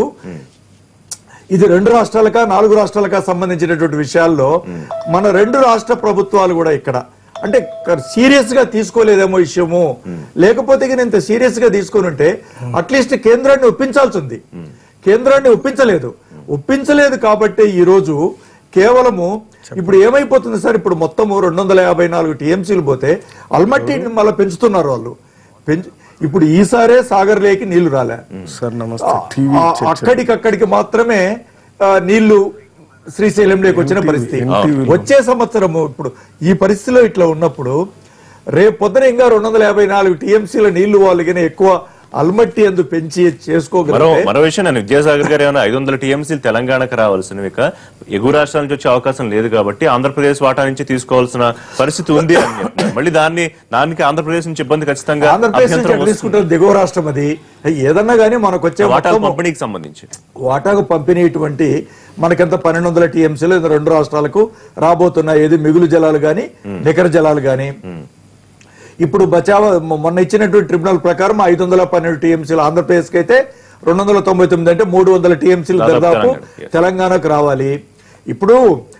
ఇది రెండు రాష్ట్రాలకా నాలుగు రాష్ట్రాలకా సంబంధించినటువంటి విషయాల్లో మన రెండు రాష్ట్ర ప్రభుత్వాలు కూడా ఇక్కడ అంటే సీరియస్ గా తీసుకోలేదేమో విషయము లేకపోతే ఇక ఇంత సీరియస్ గా తీసుకొని ఉంటే అట్లీస్ట్ కేంద్రాన్ని ఒప్పించాల్సి ఉంది కేంద్రాన్ని ఒప్పించలేదు ఒప్పించలేదు కాబట్టి ఈ రోజు కేవలము ఇప్పుడు ఏమైపోతుంది సార్ ఇప్పుడు మొత్తము రెండు వందల యాభై నాలుగు టీఎంసీలు పోతే అల్మట్టిని మళ్ళీ పెంచుతున్నారు వాళ్ళు పెంచు ఇప్పుడు ఈసారే సాగర్ లేకి నీళ్లు రాలే సార్ నమస్తే టీవీ ఆ- అక్కడికక్కడికి మాత్రమే ఆ, నీళ్లు శ్రీశైలం లేకి వచ్చిన పరిస్థితి NTV లో. వచ్చే సంవత్సరము ఇప్పుడు ఈ పరిస్థితిలో ఇట్లా ఉన్నప్పుడు రేపు పొద్దున ఇంకా రెండు వందల యాభై నాలుగు టీఎంసీల నీళ్లు వాళ్ళకి ఎక్కువ అల్మట్టి ఎందు పెంచి మరో చేసుకోగలిగితే మరో విషయం నేను విద్యాసాగర్ గారు ఏమైనా ఐదు వందల టీఎంసీలు తెలంగాణకు రావాల్సినవి ఇక ఎగువ రాష్ట్రాల నుంచి వచ్చే అవకాశం లేదు కాబట్టి ఆంధ్రప్రదేశ్ వాటా నుంచి తీసుకోవాల్సిన పరిస్థితి ఉంది అని చెప్తున్నారు. మళ్ళీ దాన్ని దానికి ఆంధ్రప్రదేశ్ నుంచి ఇబ్బంది ఖచ్చితంగా ఆంధ్రప్రదేశ్ నుంచి అభ్యంతరం ఎట్లా వస్తుంది. తీసుకుంటారు దిగువ రాష్ట్రం అది ఏదన్నా గానీ మనకు వచ్చే వాటాల మొత్తము- పంపిణీకి సంబంధించి వాటాకు పంపిణీటువంటి మనకెంత పన్నెండు వందల టీఎంసీలు ఇది రెండు రాష్ట్రాలకు రాబోతున్నాయి ఏది మిగులు జలాలు గాని నికర జలాలు గాని ఇప్పుడు బచావ మొ- మొన్న ఇచ్చినటువంటి ట్రిబ్యునల్ ప్రకారం ఐదు వందల పన్నెండు టీఎంసీలు ఆంధ్రప్రదేశ్ కి అయితే రెండు వందల తొంభై తొమ్మిది అంటే మూడు వందల టీఎంసీలు దాదాపు దాదాపు తెలంగాణకి, yes. తెలంగాణకు రావాలి ఇప్పుడు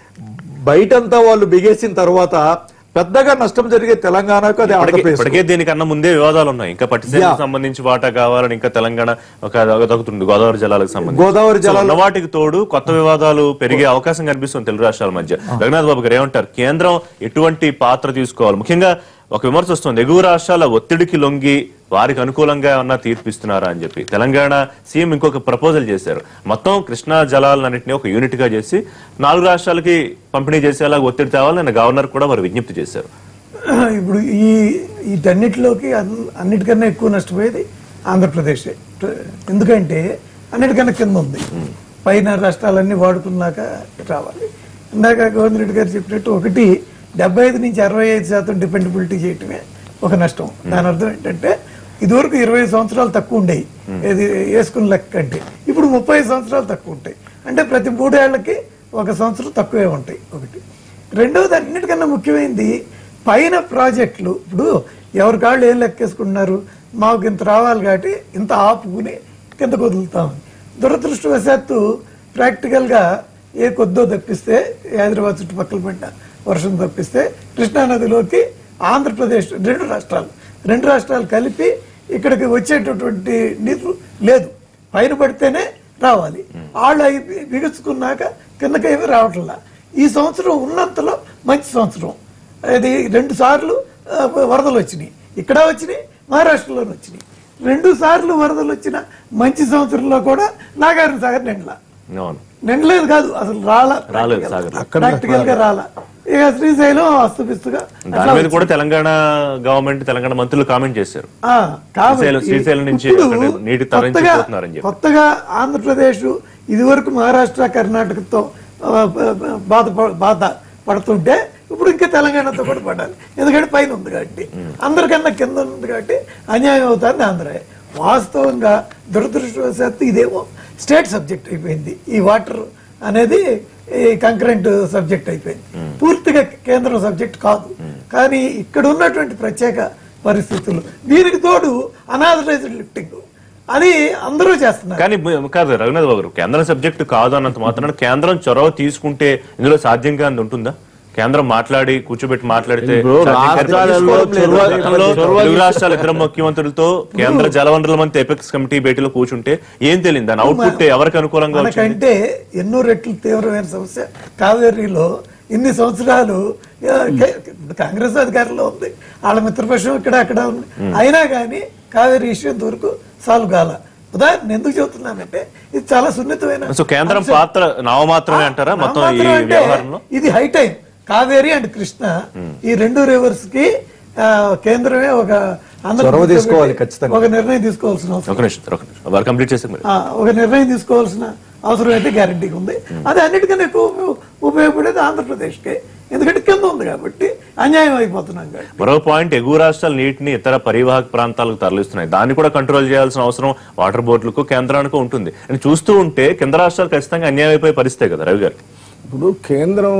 బయటంతా వాళ్ళు బిగేసిన తర్వాత పెద్దగా నష్టం జరిగే తెలంగాణకు అది ఇప్పటికే- ఆంధ్రప్రదేశ్ ఇప్పటికే దీనికన్నా ముందే వివాదాలు ఉన్నాయి ఇంకా పట్టిసీమకు సంబంధించి వాటా కావాలని ఇంకా తెలంగాణ ఒక దొరుకుతుంది గోదావరి జలాలకు సంబంధించి గోదావరి సో ఉన్న వాటికి తోడు కొత్త వివాదాలు పెరిగే అవకాశం కనిపిస్తుంది తెలుగు రాష్ట్రాల మధ్య రఘునాథ్ బాబు గారు ఏమంటారు కేంద్రం ఎటువంటి పాత్ర తీసుకోవాలి ముఖ్యంగా ఒక విమర్శ వస్తుంది ఎగువ రాష్ట్రాల ఒత్తిడికి లొంగి వారికి అనుకూలంగా ఏమన్నా తీర్పిస్తున్నారా అని చెప్పి తెలంగాణ సీఎం ఇంకొక ప్రపోజల్ చేశారు మొత్తం కృష్ణా జలాలన్నింటినీ ఒక యూనిట్ గా చేసి నాలుగు రాష్ట్రాలకి పంపిణీ చేసేలా ఒత్తిడి తేవాలని గవర్నర్ కూడా వారు విజ్ఞప్తి చేశారు ఇప్పుడు ఈ వీటన్నిటిలోకి అన్- అన్నిటికన్నా ఎక్కువ నష్టపోయేది ఆంధ్రప్రదేశ్ ఎందుకంటే అన్నిటికన్నా కింద ఉంది పైన రాష్ట్రాలన్నీ వాడుకున్నాక రావాలి ఇందాక గోవింద్ రెడ్డి గారు చెప్పినట్టు ఒకటి డెబ్బై ఐదు నుంచి అరవై ఐదు శాతం డిపెండబిలిటీ చేయటమే ఒక నష్టం దాని అర్థం ఏంటంటే ఇదివరకు ఇరవై సంవత్సరాలు తక్కువ ఉండేవి ఇది వేసుకున్న లెక్క కంటే ఇప్పుడు ముప్పై సంవత్సరాలు తక్కువ ఉంటాయి అంటే ప్రతి మూడేళ్లకి ఒక సంవత్సరం తక్కువే ఉంటాయి ఒకటి రెండవది అన్నిటికన్నా ముఖ్యమైనది పైన ప్రాజెక్టులు ఇప్పుడు ఎవరి కాళ్ళు ఏం లెక్కేసుకుంటున్నారు మాకు ఇంత రావాలి కాబట్టి ఇంత ఆపుకుని కింద వదులుతామని దురదృష్టవశాత్తు ప్రాక్టికల్గా ఏ కొద్దో తప్పిస్తే హైదరాబాద్ చుట్టుపక్కల పడిన వర్షం తప్పిస్తే కృష్ణానదిలోకి ఆంధ్రప్రదేశ్ రెండు రాష్ట్రాలు రెండు రాష్ట్రాలు కలిపి ఇక్కడికి వచ్చేటటువంటి నీరు లేదు పైన పడితేనే రావాలి వాళ్ళు అవి బిగుచుకున్నాక కిందకి ఏమీ రావట్లా ఈ సంవత్సరం ఉన్నంతలో మంచి సంవత్సరం అది రెండు సార్లు ఆ, వరదలు వచ్చినాయి ఇక్కడ వచ్చినాయి మహారాష్ట్రలోనే వచ్చినాయి రెండు సార్లు వరదలు వచ్చిన మంచి సంవత్సరంలో కూడా నాగార్జున సాగర్ నిండలా అవును నిండలేదు కాదు అసలు రాలా రాలేదు సాగర్. ప్రాక్టికల్ గా రాలా ఇక శ్రీశైలం అస్తపిస్తుగా దాని మీద కూడా తెలంగాణ గవర్నమెంట్ తెలంగాణ మంత్రులు కామెంట్ చేశారు ఆ, కాబట్టి శ్రీశైలం- శ్రీశైలం నుంచి ఇప్పుడు అక్కడ నీటి కొత్తగా- తరలించిపోతున్నారని చెప్పి. కొత్తగా ఆంధ్రప్రదేశ్ ఇదివరకు మహారాష్ట్ర కర్ణాటకతో ఆ, బాధ బాధ పడుతుంటే ఇప్పుడు ఇంకా తెలంగాణతో కూడా పడాలి ఎందుకంటే పైన ఉంది కాబట్టి అందరికన్నా కింద ఉంది కాబట్టి అన్యాయం అవుతుంది ఆంధ్ర వాస్తవంగా దురదృష్టవశాత్తు ఇదేమో స్టేట్ సబ్జెక్ట్ అయిపోయింది ఈ వాటర్ అనేది ఈ కంకరెంట్ సబ్జెక్ట్ అయిపోయింది పూర్తిగా కేంద్రం సబ్జెక్ట్ కాదు కానీ ఇక్కడ ఉన్నటువంటి ప్రత్యేక పరిస్థితులు దీనికి తోడు అనాథరైజ్డ్ లిఫ్టింగ్ అది అందరూ చేస్తున్నారు కానీ మ- కాదు రఘునాథ్ బాబు గారు, కేంద్రం సబ్జెక్ట్ కాదు అన్నంత మాత్రాన కేంద్రం చొరవ తీసుకుంటే ఇందులో సాధ్యంగా అంది ఉంటుందా కేంద్రం మాట్లాడి కూర్చోబెట్టి మాట్లాడితే ఇప్పుడు సాధ్యం కాదు. రాష్ట్రాలలో చొరవ- గతంలో చొరవ తెలుగు రాష్ట్రాల ఇద్దరు ముఖ్యమంత్రులతో కేంద్ర జలవనరుల మంత్రి ఎపెక్స్ కమిటీ భేటీలో కూర్చుంటే ఏం తెలియదు దాని అవుట్పుట్ ఎవరికి అనుకూలంగా వచ్చింది మనకంటే ఎన్నో రెట్లు తీవ్రమైన సమస్య కావేరీలో ఇన్ని సంవత్సరాలు ఆ, కే- కాంగ్రెస్ అధికారంలో ఉంది వాళ్ళ మిత్రపక్షం ఇక్కడ అక్కడ ఉంది అయినా కానీ కావేరీ ఇష్యూ ఇంతవరకు సాల్వ్ కాల ఉదాహరణ ఎందుకు చెబుతున్నానంటే ఇది చాలా సున్నితమైన సో కేంద్రం అంశం. పాత్ర నామమాత్రమే అంటారా మొత్తం ఈ నామాత్రం అంటే వ్యవహారంలో ఇది high time Kaveri and Krishna ఈ రెండు రివర్స్ కి ఆ, కేంద్రమే ఒక ఆంధ్ర చొరవ ప్రభుత్వం తీసుకోవాలి పెట్టి ఖచ్చితంగా. ఒక నిర్ణయం తీసుకోవాల్సిన అవసరం ఒక నిమిషం ఒక నిమిషం వారు కంప్లీట్ చేశారు మరి ఆ, ఒక నిర్ణయం తీసుకోవాల్సిన అవసరం అయితే గ్యారంటీగా ఉంది అది అన్నిటికన్నా ఎక్కువ ఉపయోగ- ఉపయోగపడేది ఆంధ్రప్రదేశ్కే ఎందుకంటే కింద ఉంది కాబట్టి అన్యాయం అయిపోతున్నాం కాబట్టి మరో పాయింట్ ఎగువ రాష్ట్రాల నీటిని ఇతర పరివాహక ప్రాంతాలకు తరలిస్తున్నాయి దాన్ని కూడా కంట్రోల్ చేయాల్సిన అవసరం వాటర్ బోర్డులకు కేంద్రానికి ఉంటుంది అని చూస్తూ ఉంటే కింద రాష్ట్రాలు ఖచ్చితంగా అన్యాయం అయిపోయే పరిస్థితే కదా రవి గారు ఇప్పుడు కేంద్రం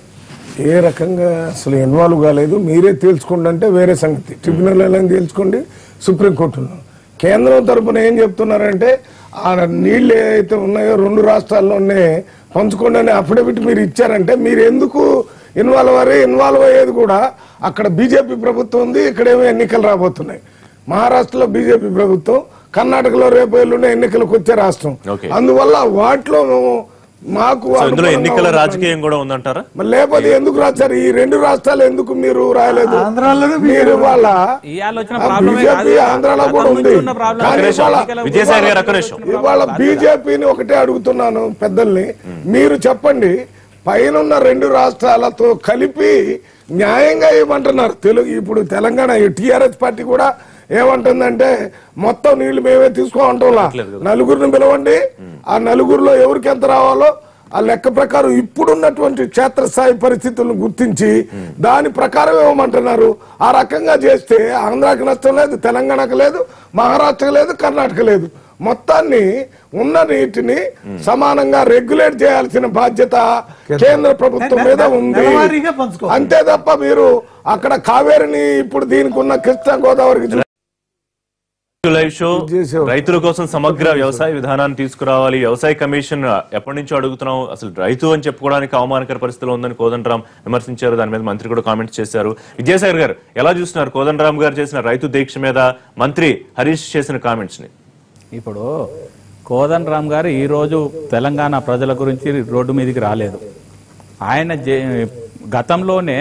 ఏ రకంగా అసలు ఇన్వాల్వ్ కాలేదు మీరే తేల్చుకోండి అంటే వేరే సంగతి ట్రిబ్యునల్ ఎలా తేల్చుకోండి సుప్రీంకోర్టులో కేంద్రం తరపున ఏం చెప్తున్నారంటే ఆ నీళ్ళు ఏవైతే ఉన్నాయో రెండు రాష్ట్రాల్లోనే పంచుకోండి అనే అఫిడవిట్ మీరు ఇచ్చారంటే మీరు ఎందుకు ఇన్వాల్వ్ అయ్యి ఇన్వాల్వ్ అయ్యేది కూడా అక్కడ బీజేపీ ప్రభుత్వం ఉంది ఇక్కడేమో ఎన్నికలు రాబోతున్నాయి మహారాష్ట్రలో బీజేపీ ప్రభుత్వం కర్ణాటకలో రేపు ఎల్లుండి ఎన్నికలకు వచ్చే రాష్ట్రం Okay. అందువల్ల వాటిలో మేము మాకు సో ఇందులో అనుకూలంగా ఎన్నికల ఉన్న రాజకీయం కూడా ఉందంటారా మరి లేకపోతే ఎందుకు రాశారు ఈ రెండు రాష్ట్రాలు ఎందుకు మీరు రాయలేదు ఆంధ్రాలోనే మీరు వాళ్ళ ఈ ఆలోచన ఆ ప్రాబ్లమే బీజేపీ కాదు. ఆంధ్రాలో గతం కూడా నుంచి ఉంది. ఉన్న ప్రాబ్లం కానీ కాదు. ఇవాళ- ఎన్నికల విజయసాయి గారు ఒక్క గురించి నిమిషం. వచ్చిన ఇవాళ ప్రాబ్లం కాదు. బీజేపీని ఒకటే అడుగుతున్నాను పెద్దల్ని మీరు చెప్పండి పైన రెండు రాష్ట్రాలతో కలిపి న్యాయంగా ఇవ్వమంటున్నారు తెలుగు ఇప్పుడు తెలంగాణ టిఆర్ఎస్ పార్టీ కూడా ఏమంటుందంటే మొత్తం నీళ్లు మేమే తీసుకోమంటాంలా నలుగురిని పిలవండి ఆ నలుగురిలో ఎవరికి ఎంత రావాలో ఆ లెక్క ప్రకారం ఇప్పుడున్నటువంటి క్షేత్రస్థాయి పరిస్థితులను గుర్తించి దాని ప్రకారం ఇవ్వమంటున్నారు ఆ రకంగా చేస్తే ఆంధ్రాకి నష్టం లేదు తెలంగాణకు లేదు మహారాష్ట్రకు లేదు కర్ణాటక లేదు మొత్తాన్ని ఉన్న నీటిని సమానంగా రెగ్యులేట్ చేయాల్సిన బాధ్యత కేంద్ర ప్రభుత్వం మీద ఉంది నెలవారీగా పంచుకోవాలి. అంతే తప్ప మీరు అక్కడ కావేరిని ఇప్పుడు దీనికి ఉన్న కృష్ణా గోదావరికి చూ- లైవ్ షో చేసావు. రైతుల కోసం సమగ్ర వ్యవసాయ విధానాన్ని తీసుకురావాలి వ్యవసాయ కమిషన్ ఎప్పటి నుంచో అడుగుతున్నాం అసలు రైతు అని చెప్పుకోవడానికి అవమానకర పరిస్థితిలో ఉందని కోదండరామ్ విమర్శించారు దాని మీద మంత్రి కూడా కామెంట్స్ చేశారు విద్యాసాగర్ గారు ఎలా చూస్తున్నారు కోదండరామ్ గారు చేసిన రైతు దీక్ష మీద మంత్రి హరీష్ చేసిన కామెంట్స్ ని ఇప్పుడు కోదన్ రామ్ గారు ఈ రోజు తెలంగాణ ప్రజల గురించి రోడ్డు మీదకి రాలేదు ఆయన జే- గతంలోనే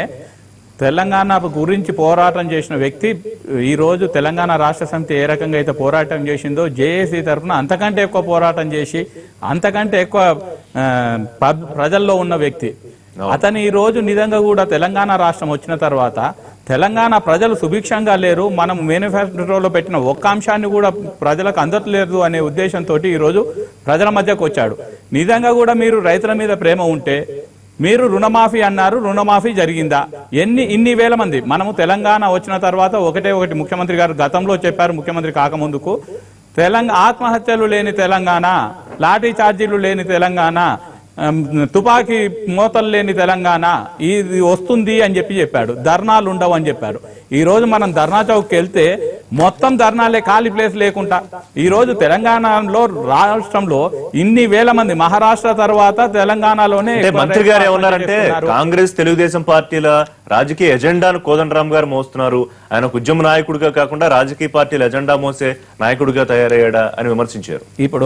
తెలంగాణ గురించి పోరాటం చేసిన వ్యక్తి ఈ రోజు తెలంగాణ రాష్ట్ర సమితి ఏ రకంగా అయితే పోరాటం చేసిందో జేఏసీ తరఫున అంతకంటే ఎక్కువ పోరాటం చేసి అంతకంటే ఎక్కువ ఆ, పబ్- ప్రజల్లో ఉన్న వ్యక్తి అతను ఈ రోజు నిజంగా కూడా తెలంగాణ రాష్ట్రం వచ్చిన తర్వాత తెలంగాణ ప్రజలు సుభిక్షంగా లేరు మనం మేనిఫెస్టోలో పెట్టిన ఒక్క అంశాన్ని కూడా ప్రజలకు అందట్లేదు అనే ఉద్దేశంతో ఈ రోజు ప్రజల మధ్యకు వచ్చాడు నిజంగా కూడా మీరు రైతుల మీద ప్రేమ ఉంటే మీరు రుణమాఫీ అన్నారు రుణమాఫీ జరిగిందా ఎన్ని ఇన్ని వేల మంది మనము తెలంగాణ వచ్చిన తర్వాత ఒకటే ఒకటి ముఖ్యమంత్రి గారు గతంలో చెప్పారు ముఖ్యమంత్రి కాకముందుకు తెలంగాణ ఆత్మహత్యలు లేని తెలంగాణ లాఠీ చార్జీలు లేని తెలంగాణ ఆమ్, తుపాకీ మోతలు లేని తెలంగాణ ఇది వస్తుంది అని చెప్పి చెప్పాడు ధర్నాలు ఉండవు అని చెప్పాడు ఈ రోజు మనం ధర్నా చౌక్కి వెళ్తే మొత్తం ధర్నాలే ఖాళీ ప్లేస్ లేకుండా ఈ రోజు తెలంగాణలో రాష్ట్రంలో ఇన్ని వేల మంది మహారాష్ట్ర తర్వాత తెలంగాణలోనే అంటే ఎక్కువ మంత్రి గారు రైతులు ఏమన్నారంటే ఆత్మహత్య చేస్తున్నారు. కాంగ్రెస్ తెలుగుదేశం పార్టీల రాజకీయ ఎజెండాను కోదండరామ్ గారు మోస్తున్నారు ఆయన ఒక ఉద్యమ నాయకుడిగా కాకుండా రాజకీయ పార్టీల ఎజెండా మోసే నాయకుడిగా తయారయ్యాడా అని విమర్శించారు ఇప్పుడు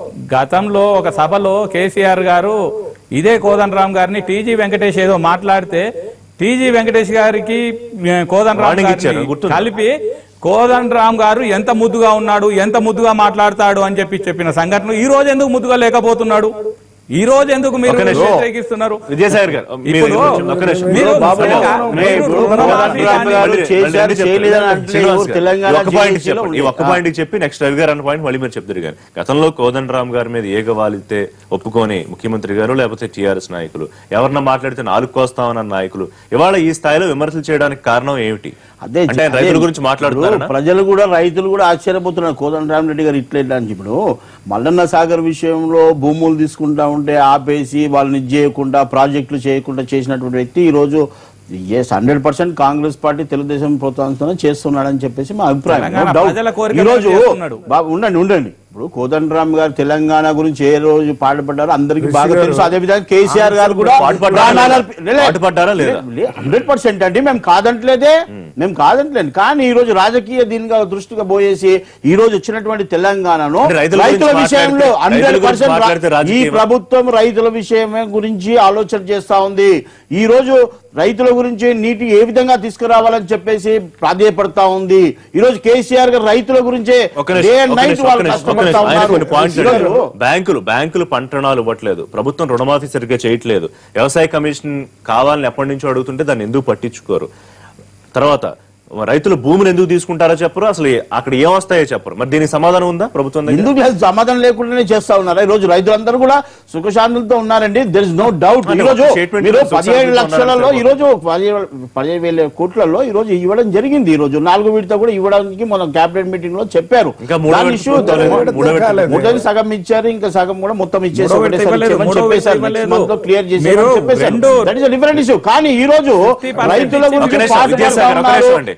గతంలో ఒక సభలో కేసీఆర్ గారు ఇదే కోదండరామ్ గారిని టీజీ వెంకటేష్ ఏదో మాట్లాడితే టీజీ వెంకటేష్ గారికి ఏ, కోదండరామ్ Warning గారిని ఇచ్చారు, గుర్తుందా? కలిపి కోదండరామ్ గారు ఎంత ముద్దుగా ఉన్నాడు ఎంత ముద్దుగా మాట్లాడతాడు అని చెప్పి చెప్పిన సంఘటన ఈ రోజు ఎందుకు ముద్దుగా లేకపోతున్నాడు ఈ రోజు ఎందుకు మీరు ఒక నిమిషం. వ్యతిరేకిస్తున్నారు విజయసాగర్ గారు మీరు ఇప్పుడు ఒక్క నిమిషం. మీరు బాబు, నిజంగా నే మీరు ఇప్పుడు రుణమాఫీ కోదండరామ్ కానీ- గారు మళ్ళీ- చేశారు, మళ్ళీ చెప్పండి. చేయలేదని అంటే శ్రీనివాస్ ఎవరు గారు, తెలంగాణ ఈ ఒక్క పాయింట్ జేఏసీలో చెప్పండి. ఈ ఉంది. ఒక్క పాయింట్ చెప్పి నెక్స్ట్ రవి గారు అన్న పాయింట్ మళ్ళీ మీరు చెప్తారు కానీ గతంలో కోదండరామ్ గారి మీద ఏగ వాలితే ఒప్పుకొని ముఖ్యమంత్రి గారు లేకపోతే టీఆర్ఎస్ నాయకులు ఎవరన్నా మాట్లాడితే నాలుగు కోస్తామన్న నాయకులు ఇవాళ ఈ స్థాయిలో విమర్శలు చేయడానికి కారణం ఏమిటి అదే అంటే ఆయన అదే రైతుల గురించి మాట్లాడుతున్నారా ఇప్పుడు ప్రజలు కూడా రైతులు కూడా ఆశ్చర్యపోతున్నారు కోదండ రామరెడ్డి గారు ఇట్లా ఇట్లా అని ఇప్పుడు మల్లన్న సాగర్ విషయంలో భూములు తీసుకుంటా ఉంటే ఆపేసి వాళ్ళని ఇది చేయకుండా ప్రాజెక్టులు చేయకుండా చేసినటువంటి వ్యక్తి ఈ రోజు yes hundred percent Congress party Telugu Desam ప్రోత్సాహంతోనే చేస్తున్నాడని చెప్పేసి మా అభిప్రాయం తెలంగాణ No doubt. ప్రజల కోరిక ఈ రోజు మేరకు చేస్తున్నాడు. బాబు ఉండండి ఉండండి ఇప్పుడు కోదండరామ్ గారు తెలంగాణ గురించి ఏ రోజు పాటుపడ్డారో అందరికీ బాగా తెలుసు అదే విధంగా కేసీఆర్ గారు కూడా పాటుపడ్డారా లేదా? ప్రాణాలు- లే- లే- పాటుపడ్డారా లేదా? హండ్రెడ్ పర్సెంట్ అండి మేము కాదంటలేదే మేము కాదంటలేదు కానీ ఈ రోజు రాజకీయ దీనిగా దృష్టిగా పోయేసి ఈ రోజు వచ్చినటువంటి తెలంగాణను అంటే రైతుల గురించి రైతుల విషయంలో మాట్లాడితే- హండ్రెడ్ రైతుల గురించి మాట్లాడితే పర్సెంట్ ఈ రాజకీయం. ప్రభుత్వం రైతుల విషయమే గురించి ఆలోచన చేస్తా ఉంది ఈ రోజు రైతుల గురించి నీటి ఏ విధంగా తీసుకురావాలని చెప్పేసి ప్రాధాయపడతా ఉంది ఈ రోజు కేసీఆర్ గారు రైతుల గురించే ఒక నిమిషం, డే అండ్ ఒక నైట్ నిమిషం, వాళ్ళు ఒక నిమిషం, ఒక కష్టపడతా నిమిషం. ఆయన కొన్ని ఉన్నారు పాయింట్లు ఈ రోజు అడిగారు. బ్యాంకులు బ్యాంకులు పంట రుణాలు ఇవ్వట్లేదు ప్రభుత్వం రుణమాఫీ సరిగ్గా చేయట్లేదు వ్యవసాయ కమిషన్ కావాలని ఎప్పటి నుంచో అడుగుతుంటే దాన్ని ఎందుకు పట్టించుకోరు తర్వాత రైతులు భూమిని ఎందుకు తీసుకుంటారో చెప్పరు అసలు అక్కడ ఏం వస్తాయో చెప్పరు మరి దీనికి సమాధానం ఉందా ప్రభుత్వం దగ్గర ఎందుకు లేదు సమాధానం లేకుండానే చేస్తా ఉన్నారు ఈ రోజు రైతులందరూ కూడా సుఖశాంతులతో ఉన్నారండి దెర్ ఇస్ నో డౌట్ అంటే ఈ రోజు ఒక statement మీరు సుఖశాంతులతో పదిహేడు లక్షలలో ఉన్నారంటే ఈ రోజు పదిహేడు పదిహేడు వేల కోట్లలో ఈ రోజు ఇవ్వడం జరిగింది ఈ రోజు నాలుగు విడత కూడా ఇవ్వడానికి మన క్యాబినెట్ మీటింగ్ లో చెప్పారు ఇంకా మూడో దాని విడత issue పూర్తవలేదు. మూడో విడత కాలేదు. మూడోది సగం ఇచ్చారు ఇంకా సగం కూడా మొత్తం ఇచ్చేసి మూడో విడత ఒకటేసారి ఇవ్వలేదు, ఇచ్చేయమని మూడో విడత చెప్పేశారు ఇవ్వలేదు. నెక్స్ట్ మంత్ లో క్లియర్ మీరు చేసేయమని చెప్పేశారు రెండు- దట్ ఇస్ డిఫరెంట్ ఇష్యూ కానీ ఈ రోజు 50% రైతుల ఒక గురించి నిమిషం, పాటుపడతా విద్యాసాగర్, ఒక ఉన్నారు నిమిషం అండి.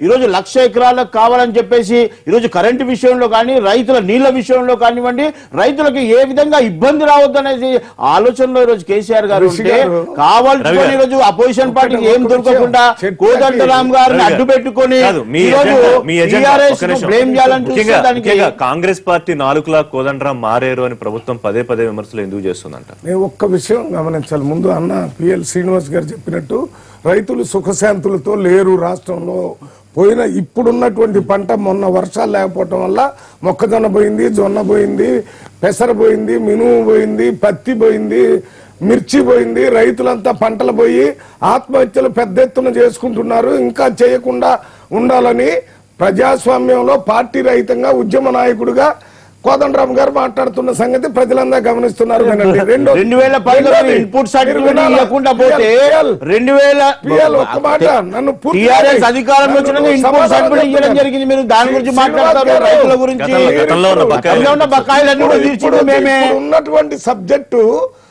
ఈరోజు లక్ష ఎకరాలకు కావాలని చెప్పేసి ఈరోజు కరెంటు విషయంలో కానీ రైతుల నీళ్ల విషయంలో కానివ్వండి రైతులకు ఏ విధంగా ఇబ్బంది రావద్దు అనేది ఆలోచనలో ఈరోజు కేసీఆర్ గారు ఋషి ఉంటే గారు, రవి కావాల్సుకొని గారు. ఈరోజు అపోజిషన్ పార్టీకి ఏం ఒక్క దొరకకుండా విషయం. కోదండరామ్ గారిని రవి గారు. అడ్డు పెట్టుకొని కాదు, మీ ఈరోజు ఎజెండా- మీ ఎజెండా TRS ఒక్క ను నిమిషం. బ్లేమ్ చేయాలని చూస్తే ముఖ్యంగా దానికి ముఖ్యంగా కాంగ్రెస్ పార్టీ నాలుగులా కోదండరాం మారేరు అని ప్రభుత్వం పదే పదే విమర్శలు ఎందుకు చేస్తుందంట నేను ఒక్క విషయం గమనించాలి ముందు అన్న పిఎల్ శ్రీనివాస్ గారు చెప్పినట్టు రైతులు సుఖశాంతులతో లేరు రాష్ట్రంలో పోయిన ఇప్పుడున్నటువంటి పంట మొన్న వర్షాలు లేకపోవటం వల్ల మొక్కజొన్న పోయింది జొన్న పోయింది పెసర పోయింది మినుము పోయింది పత్తి పోయింది మిర్చి పోయింది రైతులంతా పంటలు పోయి ఆత్మహత్యలు పెద్ద ఎత్తున చేసుకుంటున్నారు ఇంకా చేయకుండా ఉండాలని ప్రజాస్వామ్యంలో పార్టీ రహితంగా ఉద్యమ నాయకుడిగా కోదండరామ్ గారు మాట్లాడుతున్న సంగతి ప్రజలందరూ గమనిస్తున్నారు వినండి. రెండో- రెండు వేల పదిలో రెండోది, ఇన్పుట్ మీరు సర్టిఫికేట్ వినాలా? ఇవ్వకుండా పోతే PL, రెండు వేల PL ఒక్క మాట నన్ను పూర్తి టీఆర్ఎస్ చేయండి. అధికారంలో వచ్చినాక నన్ను ఇన్పుట్ సమాధానం సర్టిఫికేట్ ఇవ్వడం చెప్తాను. జరిగింది మీరు దాని గురించి శ్రీనివాస్ మాట్లాడతారు గారు, రైతుల గురించి గతంలో- గతంలో ఉన్న బకాయిలు- గతంలో ఉన్న బకాయిలన్నీ కూడా ఇప్పుడు- తీర్చింది ఇప్పుడు- మేమే ఇప్పుడు ఉన్నటువంటి సబ్జెక్టు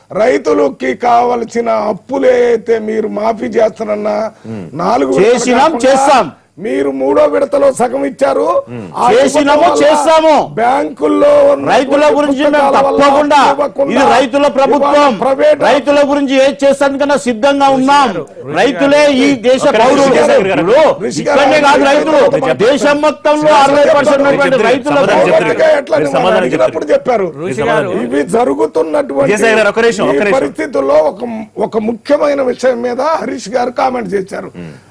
రైతులకి కావలసిన అప్పులు అయితే మీరు మాఫీ చేస్తానన్నా నాలుగు విడతలు చేసినాం, కాకుండా చేస్తాం. మీరు మూడో విడతలో సగం ఇచ్చారు ఆ చేసినాము, ఇవ్వటం వల్ల చేస్తాము. బ్యాంకుల్లో ఉన్న రైతుల గురించి మేము పుస్తకాల వల్ల తప్పకుండా ఇవ్వకుండా ఇది రైతుల ప్రభుత్వం ఇవాళ ప్రైవేట్ రైతుల గురించి ఏది చేస్తానికన్నా సిద్ధంగా ఉన్నాం రైతులే ఈ దేశ ఒక్క పౌరులు నిమిషం, ఋషి గారు. ఇప్పుడు ఋషి గారు, ఇక్కడనే కాదు ఋషి రైతులు గారు, దేశం మొత్తంలో అరవై పర్సెంట్ ఉన్నటువంటి చెప్తారు, రైతుల సమాధానం చెప్తారు. గట్టిగా ఎట్లా మీరు నేను సమాధానం అడిగినప్పుడు చెప్పారు ఋషి గారు. ఇవి జరుగుతున్నటువంటి విజయసాయి గారు, ఒక్క నిమిషం, ఒక్క ఈ నిమిషం. పరిస్థితుల్లో ఒక ఒక ముఖ్యమైన విషయం మీద హరీష్ గారు కామెంట్ చేశారు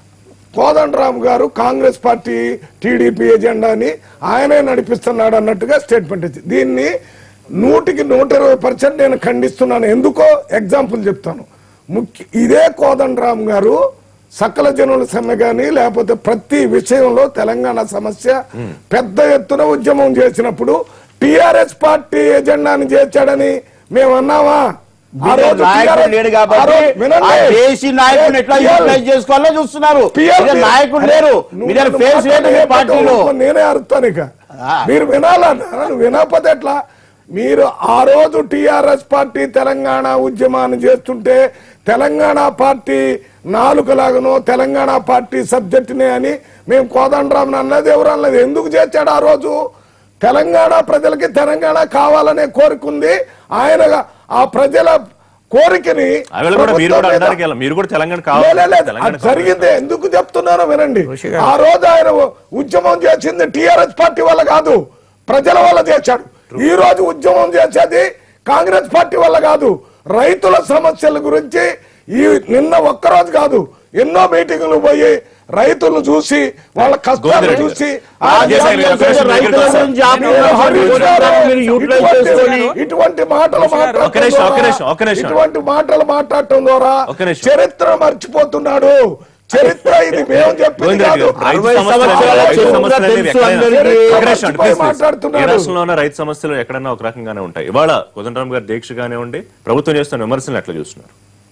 కోదండరామ్ గారు కాంగ్రెస్ పార్టీ టీడీపీ ఎజెండాని ఆయనే నడిపిస్తున్నాడు అన్నట్టుగా స్టేట్మెంట్ ఇచ్చింది దీన్ని నూటికి నూట ఇరవై పర్సెంట్ నేను ఖండిస్తున్నాను ఎందుకో ఎగ్జాంపుల్ చెప్తాను ముఖ్య ఇదే కోదండరామ్ గారు సకల జనుల సమ్మె గాని లేకపోతే ప్రతి విషయంలో తెలంగాణ సమస్య పెద్ద ఎత్తున ఉద్యమం చేసినప్పుడు టిఆర్ఎస్ పార్టీ ఎజెండాని చేర్చాడని మేము అన్నావా ఆ రోజు నాయకుడు TRS లేడు ఆ కాబట్టి రోజు వినండి. ఆ దేశీ నాయకుడిని ఎట్లా PL యూటిలైజ్ చేసుకోవాలో చూస్తున్నారు PL ఇదే నాయకుడు లేరు నువ్వు మీ దగ్గర నన్ను ఫేస్ లేదు మీ మాట్లాడే పార్టీలో పద్ధతి నేనే అరుస్తాను ఇక ఆ. మీరు వినాలన్నా నువ్వు వినకపోతే ఎట్లా మీరు ఆ రోజు టిఆర్ఎస్ పార్టీ తెలంగాణ ఉద్యమాన్ని చేస్తుంటే తెలంగాణ పార్టీ నాలుకలాగనో తెలంగాణ పార్టీ సబ్జెక్టునే అని మేము కోదండరామని అన్నది ఎవరు అన్నది ఎందుకు చేర్చాడు ఆ రోజు తెలంగాణ ప్రజలకి తెలంగాణ కావాలనే కోరిక ఉంది ఆయన ఆ ప్రజల కోరికని ఆవిడ కూడా మీరు కూడా ప్రభుత్వం మీద- అనడానికి వెళ్ళం. మీరు కూడా తెలంగాణ లే, లే, కావాలి లే, తెలంగాణ అది జరిగింది ఎందుకు చెప్తున్నానో వినండి ఋషి గారు. ఆ రోజు ఆయన ఉద్యమం చేసింది టిఆర్ఎస్ పార్టీ వల్ల కాదు ప్రజల వల్ల చేశాడు ఈ రోజు ఉద్యమం చేసేది కాంగ్రెస్ పార్టీ వల్ల కాదు రైతుల సమస్యల గురించి ఈ నిన్న ఒక్కరోజు కాదు ఎన్నో మీటింగులు పోయి రైతులను చూసి వాళ్ళ కష్టాలు గోవిందరెడ్డి చూసి గారు. ఆ విజయసాయి గారు, రైతుల ఒక్క నిమిషం, గురించి ఆపేయడం, హరీష్ గారు, మీరు యూటిలైజ్ ఇటువంటి- చేసుకొని ఇటువంటి మాటలు ఒక్క నిమిషం, మాట్లాడటం ఒక్క నిమిషం, ఒక్క ద్వారా- నిమిషం, ఒక్క నిమిషం. ఇటువంటి మాటలు మాట్లాడటం ద్వారా ఒక్క నిమిషం. చరిత్ర మర్చిపోతున్నాడు చరిత్ర ఇది మేము చెప్పింది గోవిందరెడ్డి కాదు గారు, రైతు అరవై సమస్యలు సంవత్సరాల రైతు చరిత్ర సమస్యలు అనేవి తెలుసు ఎక్కడైనా- అందరికీ. ఒక్క నిమిషం అండి, మర్చిపోయి please, please. మాట్లాడుతున్నాడు. ఏ రాష్ట్రంలో ఉన్న రైతు సమస్యలు ఎక్కడైనా ఒక రకంగానే ఉంటాయి ఇవాళ కోదండరామ్ గారి దీక్షగానే ఉండి ప్రభుత్వం చేస్తున్న విమర్శలు ఎట్లా చూస్తున్నారు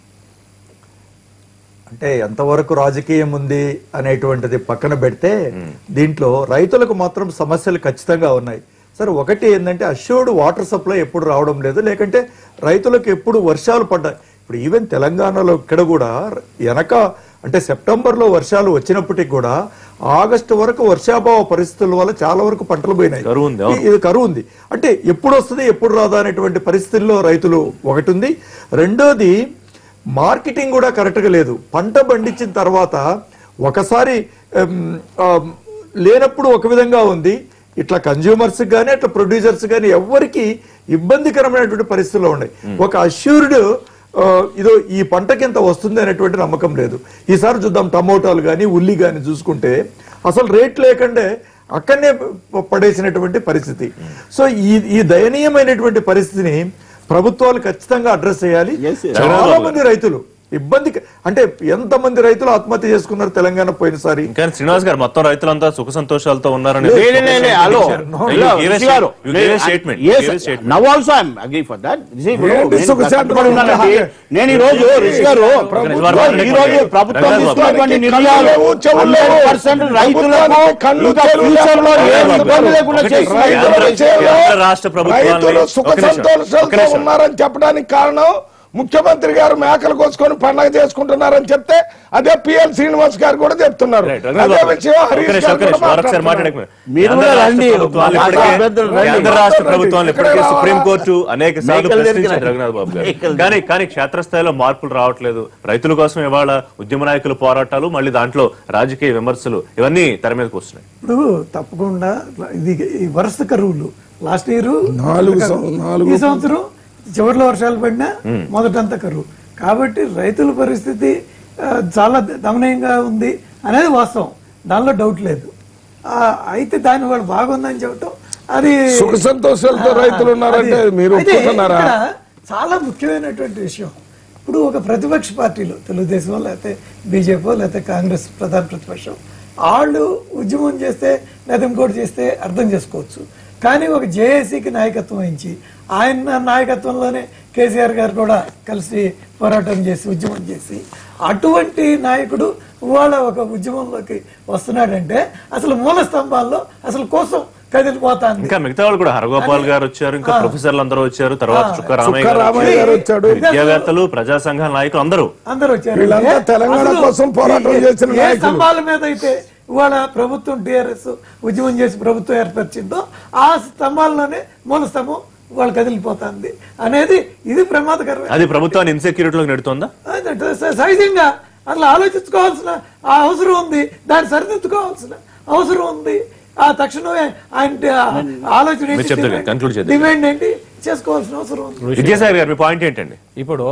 అంటే ఎంతవరకు రాజకీయం ఉంది అనేటువంటిది పక్కన పెడితే దీంట్లో రైతులకు మాత్రం సమస్యలు ఖచ్చితంగా ఉన్నాయి సరే ఒకటి ఏంటంటే అష్యూర్డ్ వాటర్ సప్లై ఎప్పుడు రావడం లేదు లేకంటే రైతులకు ఎప్పుడు వర్షాలు పడ్డాయి ఇప్పుడు ఈవెన్ తెలంగాణలో ఇక్కడ కూడా వెనక అంటే సెప్టెంబర్లో వర్షాలు వచ్చినప్పటికి కూడా ఆగస్టు వరకు వర్షాభావ పరిస్థితుల వల్ల చాలా వరకు పంటలు పోయినాయి కరువు ఉంది, అవును. ఈ- ఇది కరువు ఉంది అంటే ఎప్పుడు వస్తుంది ఎప్పుడు రాదా అనేటువంటి పరిస్థితుల్లో రైతులు ఒకటి ఉంది రెండోది మార్కెటింగ్ కూడా కరెక్ట్గా లేదు పంట పండించిన తర్వాత ఒకసారి ఎమ్, ఆ, లేనప్పుడు ఒక విధంగా ఉంది ఇట్లా కన్జ్యూమర్స్ కానీ అట్లా ప్రొడ్యూసర్స్ కానీ ఎవరికి ఇబ్బందికరమైనటువంటి పరిస్థితుల్లో ఉన్నాయి ఒక అష్యూర్డ్ ఇదో ఈ పంటకి ఎంత వస్తుంది అనేటువంటి నమ్మకం లేదు ఈసారి చూద్దాం టమోటాలు కానీ ఉల్లి కానీ చూసుకుంటే అసలు రేట్ లేకుండే అక్కడనే ప- పడేసినటువంటి పరిస్థితి సో ఈ ఈ దయనీయమైనటువంటి పరిస్థితిని ప్రభుత్వాలు ఖచ్చితంగా అడ్రస్ చేయాలి Yes, yes. చాలా మంది రైతులు ఇబ్బంది అంటే ఎంత మంది రైతులు ఆత్మహత్య చేసుకున్నారు తెలంగాణ పోయినసారి ఇంకా శ్రీనివాస్ గారు మొత్తం రైతులంతా సుఖ సంతోషాలతో ఉన్నారని లే, లే, లే, లే, hello. You gave a Rishi గారు. statement. You gave a statement. You Yes, gave a statement. now also I'm agree for that. You see, ఇప్పుడు ఏంటి నేను సుఖశాంతి కట్టుబడి ఉన్నానండి. నేను ఈ రోజు రిషి గారు ప్రభుత్వం- ఈ రోజు ప్రభుత్వం రంగనాథ్ బాబు. తీసుకున్నటువంటి నిర్ణయాలు లేవు, చెవులు లేవు. 100% రైతులకు ప్రభుత్వానికి కళ్ళు ఇంకా చెవులు ఫ్యూచర్ లో లేవు. ఏ ఇబ్బంది లేకుండా ఒకటి, చేస్తున్నాయి. రైతుల రైతుల చేతిలో కేంద్ర రాష్ట్ర ప్రభుత్వాలని- రైతులు సుఖ ఒక్క నిమిషం, ఒక్క సంతోషాలతో నిమిషం. ఉన్నారని చెప్పడానికి కారణం ముఖ్యమంత్రి గారు మేకలు కోసుకొని పండగ చేసుకుంటున్నారని చెప్తే అదే పిఎల్ శ్రీనివాస్ గారు కూడా చెప్తున్నారు రైట్, రఘునాథ్ అదే బాబు. విషయం ఒక్క హరీష్ నిమిషం, గారు ఒక్క కూడా నిమిషం, మరొకసారి మాట్లాడుతున్నారు. మాట్లాడక మీరు కూడా కేంద్ర రండి. రాష్ట్ర ప్రభుత్వాలు మా ఇప్పటికే- అభ్యర్థులు రండి. కేంద్ర రాష్ట్ర రండి. ప్రభుత్వాలు ఇప్పటికే ఇక్కడ సుప్రీం కోర్టు అనేక సార్లు మేకల దగ్గరికి ప్రశ్నించారు రండి. రఘునాథ్ బాబు గారు మేకల కానీ కానీ క్షేత్రస్థాయిలో మార్పులు రావట్లేదు రైతుల కోసం ఇవాళ ఉద్యమ నాయకుల పోరాటాలు మళ్ళీ దాంట్లో రాజకీయ విమర్శలు ఇవన్నీ తెర మీదకి వస్తున్నాయి ఇప్పుడు తప్పకుండా ఇది ఈ వరుస కరువులు లాస్ట్ ఇయర్ నాలుగు సం- నాలుగు- ఈ సంవత్సరం చివరిలో వర్షాలు పడినా మొదటంతా కరువు కాబట్టి రైతుల పరిస్థితి ఆ, చాలా దమనీయంగా ఉంది అనేది వాస్తవం దానిలో డౌట్ లేదు ఆ, అయితే దాని వాళ్ళు బాగుందని చెప్పటం అది సుఖ సంతోషాలతో రైతులు ఉన్నారంటే అది- మీరు అయితే ఒప్పుకుంటున్నారా ఇక్కడ చాలా ముఖ్యమైనటువంటి విషయం ఇప్పుడు ఒక ప్రతిపక్ష పార్టీలు తెలుగుదేశం లేకపోతే బీజేపీ లేకపోతే కాంగ్రెస్ ప్రధాన ప్రతిపక్షం వాళ్ళు ఉద్యమం చేస్తే లేదా ఇంకోటి చేస్తే అర్థం చేసుకోవచ్చు కానీ ఒక జేఏసీకి నాయకత్వం వహించి ఆయన నాయకత్వంలోనే కేసీఆర్ గారు కూడా కలిసి పోరాటం చేసి ఉద్యమం చేసి అటువంటి నాయకుడు ఇవాళ ఒక ఉద్యమంలోకి వస్తున్నాడంటే అసలు మూల స్తంభాల్లో అసలు కోసం కదిలిపోతాంది ఇంకా మిగతా వాళ్ళు కూడా హరగోపాల్ గారు వచ్చారు ఇంకా ప్రొఫెసర్లు అందరూ వచ్చారు తర్వాత చుక్క రామయ్య చుక్క గారు రామయ్య వచ్చారు. గారు వచ్చాడు విద్యావేత్తలు ప్రజా సంఘాల నాయకులు అందరూ అందరూ వచ్చారు వీళ్ళంతా తెలంగాణ అసలు కోసం పోరాటం ఏ- చేసిన ఏ నాయకులు. స్తంభాల మీద అయితే ఇవాళ ప్రభుత్వం టిఆర్ఎస్ ఉద్యమం చేసి ప్రభుత్వం ఏర్పరిచిందో ఆ స్తంభాల్లోనే మూల స్తంభం వాళ్ళు కదిలిపోతుంది అనేది ఇది ప్రమాదకరం అది ప్రభుత్వాన్ని ఇన్సెక్యూరిటీలోకి నెడుతోందా అదంటే స- సహజంగా అట్లా ఆలోచించుకోవాల్సిన ఆ అవసరం ఉంది దాన్ని సరిదిద్దుకోవాల్సిన అవసరం ఉంది ఆ తక్షణమే ఆయన ఆలోచన మీరు చెప్తారు, conclude ఏంటి చేద్దాం. డిమాండ్ ఏంటి చేసుకోవాల్సిన అవసరం ఉంది విద్యాసాగర్ గారు మీ పాయింట్ ఏంటండి ఇప్పుడు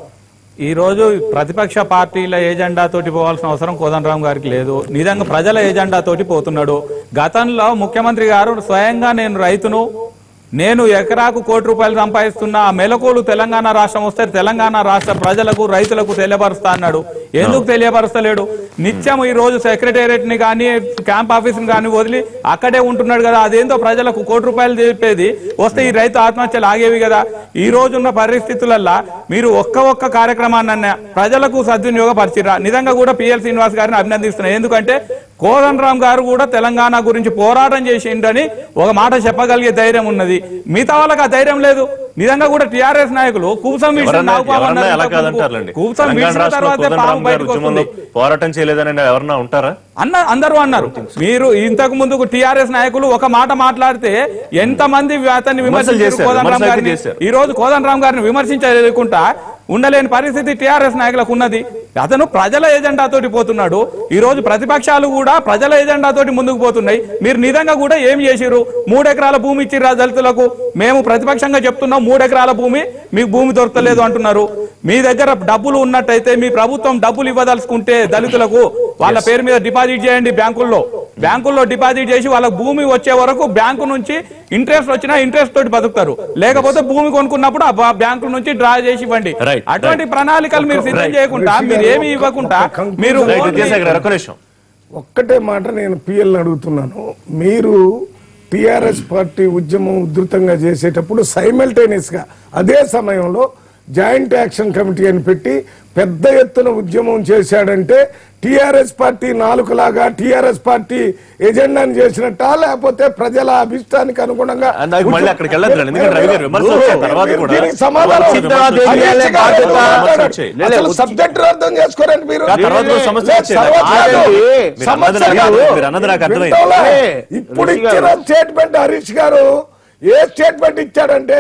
ఈ రోజు ప్రతిపక్ష పార్టీల ఏజెండా తోటి పోవాల్సిన అవసరం కోదండరామ్ గారికి లేదు నిజంగా ప్రజల ఏజెండా తోటి పోతున్నాడు గతంలో ముఖ్యమంత్రి గారు స్వయంగా నేను రైతును నేను ఎకరాకు కోటి రూపాయలు సంపాదిస్తున్న ఆ మెలకువలు తెలంగాణ రాష్ట్రం వస్తే తెలంగాణ రాష్ట్ర ప్రజలకు రైతులకు తెలియపరుస్తా అన్నాడు ఎందుకు తెలియపరుస్తలేడు నిత్యం ఈ రోజు సెక్రటేరియట్ ని కానీ క్యాంప్ ఆఫీస్ ని కానీ వదిలి అక్కడే ఉంటున్నాడు కదా అదేందో ప్రజలకు కోటి రూపాయలు చెప్పేది వస్తే ఈ రైతు ఆత్మహత్యలు ఆగేవి కదా ఈ రోజున్న పరిస్థితులల్లా మీరు ఒక్క ఒక్క కార్యక్రమాన్ని ప్రజలకు సద్వినియోగపరిచిరా నిజంగా కూడా పిఎల్ శ్రీనివాస్ గారిని అభినందిస్తున్నా ఎందుకంటే కోదండరామ్ గారు కూడా తెలంగాణ గురించి పోరాటం చేసిండని ఒక మాట చెప్పగలిగే ధైర్యం ఉన్నది మిగతా వాళ్ళకి ఆ ధైర్యం లేదు నిజంగా కూడా టిఆర్ఎస్ నాయకులు కూసం విషయం ఎవరన్నా నాగు పాము ఎవరన్నా అన్నారు ఎలా ఇంతకు ముందు. కాదంటారులేండి కూసం తెలంగాణ విషయం రాష్ట్రంలో తర్వాతే పాము కోదండరామ్ గారు బయటకు ఉద్యమంలో వస్తుంది పోరాటం చేయలేదని ఎవరన్నా ఉంటారా అన్న అందరూ అన్నారు మీరు ఇంతకు ముందు టిఆర్ఎస్ నాయకులు ఒక మాట మాట్లాడితే ఎంత మంది అతన్ని విమర్శలు విమర్శించారు చేశారు, కోదండరామ్ విమర్శలు గారిని చేశారు. ఈ రోజు కోదండరామ్ గారిని విమర్శించలేకుండా ఉండలేని పరిస్థితి టిఆర్ఎస్ నాయకులకు ఉన్నది అతను ప్రజల ఎజెండా తోటి పోతున్నాడు ఈ రోజు ప్రతిపక్షాలు కూడా ప్రజల ఎజెండా తోటి ముందుకు పోతున్నాయి మీరు నిజంగా కూడా ఏం చేసిరు మూడు ఎకరాల భూమి ఇచ్చిర్రా దళితులకు మేము ప్రతిపక్షంగా చెప్తున్నాం మూడు ఎకరాల భూమి మీకు భూమి దొరకలేదు అంటున్నారు మీ దగ్గర డబ్బులు ఉన్నట్టయితే మీ ప్రభుత్వం డబ్బులు ఇవ్వదలుచుకుంటే దళితులకు వాళ్ళ పేరు మీద డిపాజిట్ చేయండి బ్యాంకుల్లో బ్యాంకుల్లో డిపాజిట్ చేసి వాళ్ళ భూమి వచ్చే వరకు బ్యాంకు నుంచి ఇంట్రెస్ట్ వచ్చినా ఇంట్రెస్ట్ తోటి బతుకుతారు లేకపోతే భూమి కొనుక్కున్నప్పుడు ఆ బా- బ్యాంకు నుంచి డ్రా చేసి ఇవ్వండి Right, అటువంటి ప్రణాళికలు మీరు సిద్ధం Right. చేయకుండా మీరు ఏమి ఇవ్వకుండా మీరు రైట్ ఓన్లీ- విద్యాసాగర్ గారు ఒక్క నిమిషం ఒక్కటే మాట నేను పిఎల్ అడుగుతున్నాను మీరు టిఆర్ఎస్ పార్టీ ఉద్యమం ఉధృతంగా చేసేటప్పుడు సైమల్టేనియస్ గా అదే సమయంలో జాయింట్ యాక్షన్ కమిటీ అని పెట్టి పెద్ద ఎత్తున ఉద్యమం చేశాడంటే టిఆర్ఎస్ పార్టీ నాలుగులాగా టిఆర్ఎస్ పార్టీ ఎజెండాని చేసినట్టా లేకపోతే ప్రజల అభిష్టానికి అనుగుణంగా నాకు మళ్ళీ అక్కడికి వెళ్ళొద్దు ఎందుకంటే రవి గారు విమర్శలు వచ్చాయి తర్వాత కూడా దీనికి సమాధానం విమర్శలు చెప్పాలి. వచ్చాయి. హరీష్ గారు బాధ్యత మాట్లాడారు. వచ్చాయి. అసలు సబ్జెక్ట్ అర్థం చేసుకోరండి మీరు ఆ తర్వాత కూడా సమస్య లేదు, వచ్చేది. తర్వాత ఆగండి. కాదు. మీరు అన్నది సమస్య నాకు- కాదు. మీరు అన్నది నాకు అర్థమైంది. వింటావులే? ఏ, ఇప్పుడు రిషి ఇచ్చిన గారు. స్టేట్మెంట్ హరీష్ గారు ఏ స్టేట్మెంట్ ఇచ్చాడంటే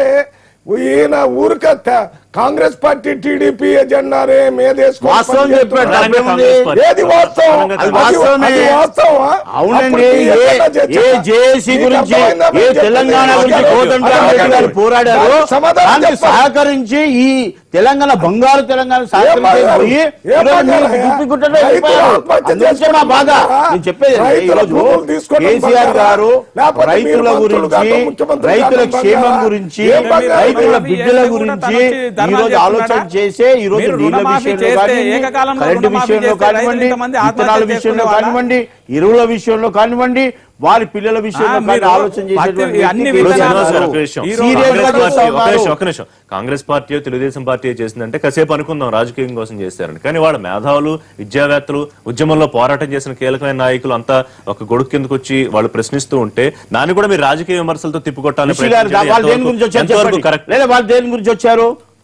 ఈయన ఊరిక త- కాంగ్రెస్ పార్టీ టీడీపీ ఎజెండానే మేదేసుకొని వాస్తవం పని చెప్పాడు. చేస్తున్నారు. తెలంగాణ కాంగ్రెస్ పార్టీ. ఏది వాస్తవం తెలంగాణ అది కాంగ్రెస్ వాస్తవమే. అది వాస్తవమా? అవునండి అప్పుడు ఈ ఏ ఎజెండా చేర్చా. ఏ జేఏసీ మీకు గురించి అర్థమైందా ఏ మీరు చెప్పింది? తెలంగాణ గురించి అడగండి. కోదండరామ్ రెడ్డి గారు అడగండి. పోరాడారు దానికి సమాధానం దానికి చెప్పండి. సహకరించి ఈ తెలంగాణ బంగారు తెలంగాణ సహకరించి మాట్లాడారు? పోయి ఏం ఈరోజు మాట్లాడారు? మీరు గుప్పిగుట్టలో రైతులు వెళ్ళిపోయారు. ఆత్మహత్య అందుకే మా బాధ చేసుకుంటున్నారా? నేను చెప్పేది ఏంటంటే రైతుల ఈరోజు భూములు తీసుకోవడం కేసీఆర్ బంగారా? గారు లేకపోతే మీరు రైతుల మంత్రులు గురించి కాక ముఖ్యమంత్రి రైతుల కాక క్షేమం బంగారా? గురించి ఏం బంగారా? రైతుల రుణమాఫీ బిడ్డల చేస్తే కూడా గురించి తను వచ్చి ధర్నా ఈ రోజు ఆలోచన చేస్తున్నాడా? చేసే ఈ రోజు మీరు నీళ్ళ రుణమాఫీ విషయంలో చేస్తే కానివ్వండి ఏకకాలంలో కరెంటు రుణమాఫీ విషయంలో చేస్తే కానివ్వండి రైతులు ఇంతమంది ఆత్మహత్య విత్తనాల విషయంలో చేసుకునే వాళ్ళ? కానివ్వండి ఎరువుల విషయంలో కానివ్వండి వారి పిల్లల విషయంలో ఆ, కానీ మీరు ఆలోచన చేసేటువంటి ప్రతి- అన్ని వ్యక్తి ఇప్పుడు విధానాలు- శ్రీనివాస్ గారు ఒక కేసీఆర్ విషయం. ఈ రోజు సీరియస్ గా కాంగ్రెస్ చూస్తా పార్టీ- ఒక ఉన్నారు. నిమిషం, ఒక నిమిషం. కాంగ్రెస్ పార్టీ తెలుగుదేశం పార్టీ చేసిందంటే కాసేపు అనుకుందాం రాజకీయం కోసం చేస్తారని కానీ వాళ్ళ మేధావులు విద్యావేత్తలు ఉద్యమంలో పోరాటం చేసిన కీలకమైన నాయకులు అంతా ఒక గొడుగు కిందకు వచ్చి వాళ్ళు ప్రశ్నిస్తూ ఉంటే దాన్ని కూడా మీరు రాజకీయ విమర్శలతో తిప్పుకొట్టాలని రిషి గారు ప్రయత్నించడం వాళ్ళు దేని ఎంతవరకు- గురించి వచ్చారు ఎంతవరకు చెప్పండి. కరెక్ట్ లేదా వాళ్ళు దేని గురించి వచ్చారు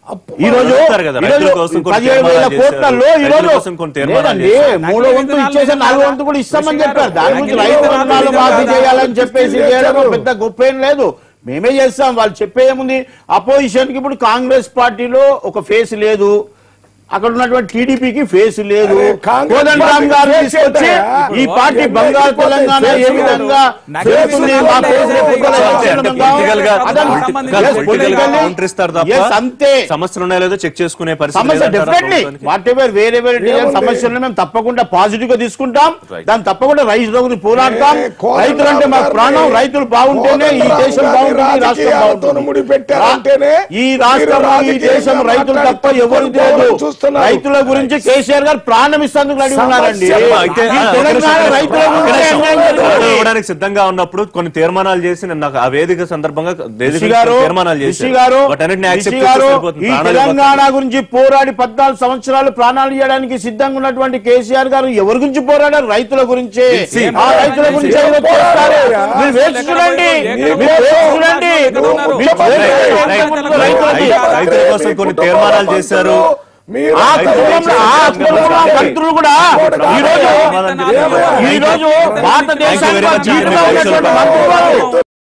ఈ రోజు చెప్తారు కదా, ఈ రోజు రైతుల కోసం కొన్ని పదిహేడు వేల తీర్మానాలు కోట్లలో ఈ చేశారు. రోజు రైతుల కోసం కొన్ని తీర్మానాలు లేదండి చేశారు. మూడో వంతు ఇచ్చేసి నాలుగో వంతు కూడా ఇస్తామని చెప్పారు దాని గురించి రైతు రుణాలు మాఫీ చేయాలని చెప్పేసి చేయడం పెద్ద గొప్ప ఏం లేదు మేమే చేస్తాం వాళ్ళు చెప్పేముంది అపోజిషన్ కి ఇప్పుడు కాంగ్రెస్ పార్టీలో ఒక ఫేస్ లేదు అక్కడ ఉన్నటువంటి టీడీపీకి ఫేస్ లేదు అరే, కాంగ్రెస్ కోదండ రామ్ గారు పార్టీ తీసుకొచ్చి ఫేస్ ఈ పార్టీ ఏంటయ్యా? బంగారు తెలంగాణ ఏ ఫేస్ విధంగా నాకు చేస్తుంది మా ఫేస్ ఫేస్ రేపు పొద్దున లేదు. ఎలక్షన్ అంటే ఉందా? పొలిటికల్ గా అదని- సంబంధించిన Yes, పొలిటికల్ గా politically- కౌంటర్ ఇస్తారు తప్ప Yes, అంతే సమస్యలు ఉన్నాయో లేదో చెక్ చేసుకునే పరిస్థితి సమస్య లేదంటారా డెఫినెట్లీ ప్రభుత్వానికి? వాట్ ఎవర్ వేరే వేరే ఏముంది? సమస్యలను మేము తప్పకుండా పాజిటివ్ గా తీసుకుంటాం Right. దాన్ని తప్పకుండా రైతుల గురించి పోరాడతాం ఏ, కోదండ రైతులు అంటే మా రామ్ ప్రాణం గారిని- రైతులు బాగుంటేనే ఈ కోదండ దేశం రామ్ బాగుంటుంది ఈ గారిని రాష్ట్రం రాజకీయాలతో బాగుంటుంది ముడిపెట్టారంటేనే ఈ రాష్ట్రం మీరు ఈ దేశం రాజకీయంగా రైతులు తప్ప మాట్లాడుతూ ఎవరు పోవడం లేదు చూస్తున్నారు. రైతుల గురించి కేసీఆర్ గారు ప్రాణం ఇస్తేందుకు రెడీ ఉన్నారండి సమస్య- అమ్మా, అయితే ఈ ఆ, ఒక తెలంగాణ నిమిషం, రైతుల ఒక గురించి నిమిషం. అన్యాయం ప్రాణం జరుగుతుంది. ఇవ్వడానికి సిద్ధంగా ఉన్నప్పుడు కొన్ని తీర్మానాలు చేసి నేను నాకు ఆ వేదిక సందర్భంగా వేదిక రిషి గారు తీర్మానాలు రిషి చేశారు గారు వాటన్నిటిని రిషి యాక్సెప్ట్ గారు చేస్తే సరిపోతుంది. ఈ ప్రాణాలు తెలంగాణ ఇవ్వకపోతే. గురించి పోరాడి పద్నాలుగు సంవత్సరాలు ప్రాణాలు ఇవ్వడానికి సిద్ధంగా ఉన్నటువంటి కేసీఆర్ గారు ఎవరి గురించి పోరాడారు రైతుల గురించి See, ఆ రైతుల గురించి ఏం ఏదో చేస్తారు పోరాడారు? మీరు వేచి చూడండి ఎక్కడ మీరు వేచి పోరాడారు? చూడండి ఎక్కడ ఉన్నారు? మీరు రైతు- వేచి రైతు- చూడండి రైతులకి. రైతు- రైతుల కోసం కొన్ని తీర్మానాలు చేశారు మీరు ఆ రైతులు కుటుంబంలో ఆ చేసిన కుటుంబంలో రైతులు మంత్రులు కూడా ఈ రోజు తీర్మానాలు చేశారు. ఈ రోజు భారతదేశానికి Thank you very much. జీవితంలో ఉన్నటువంటి మంత్రులు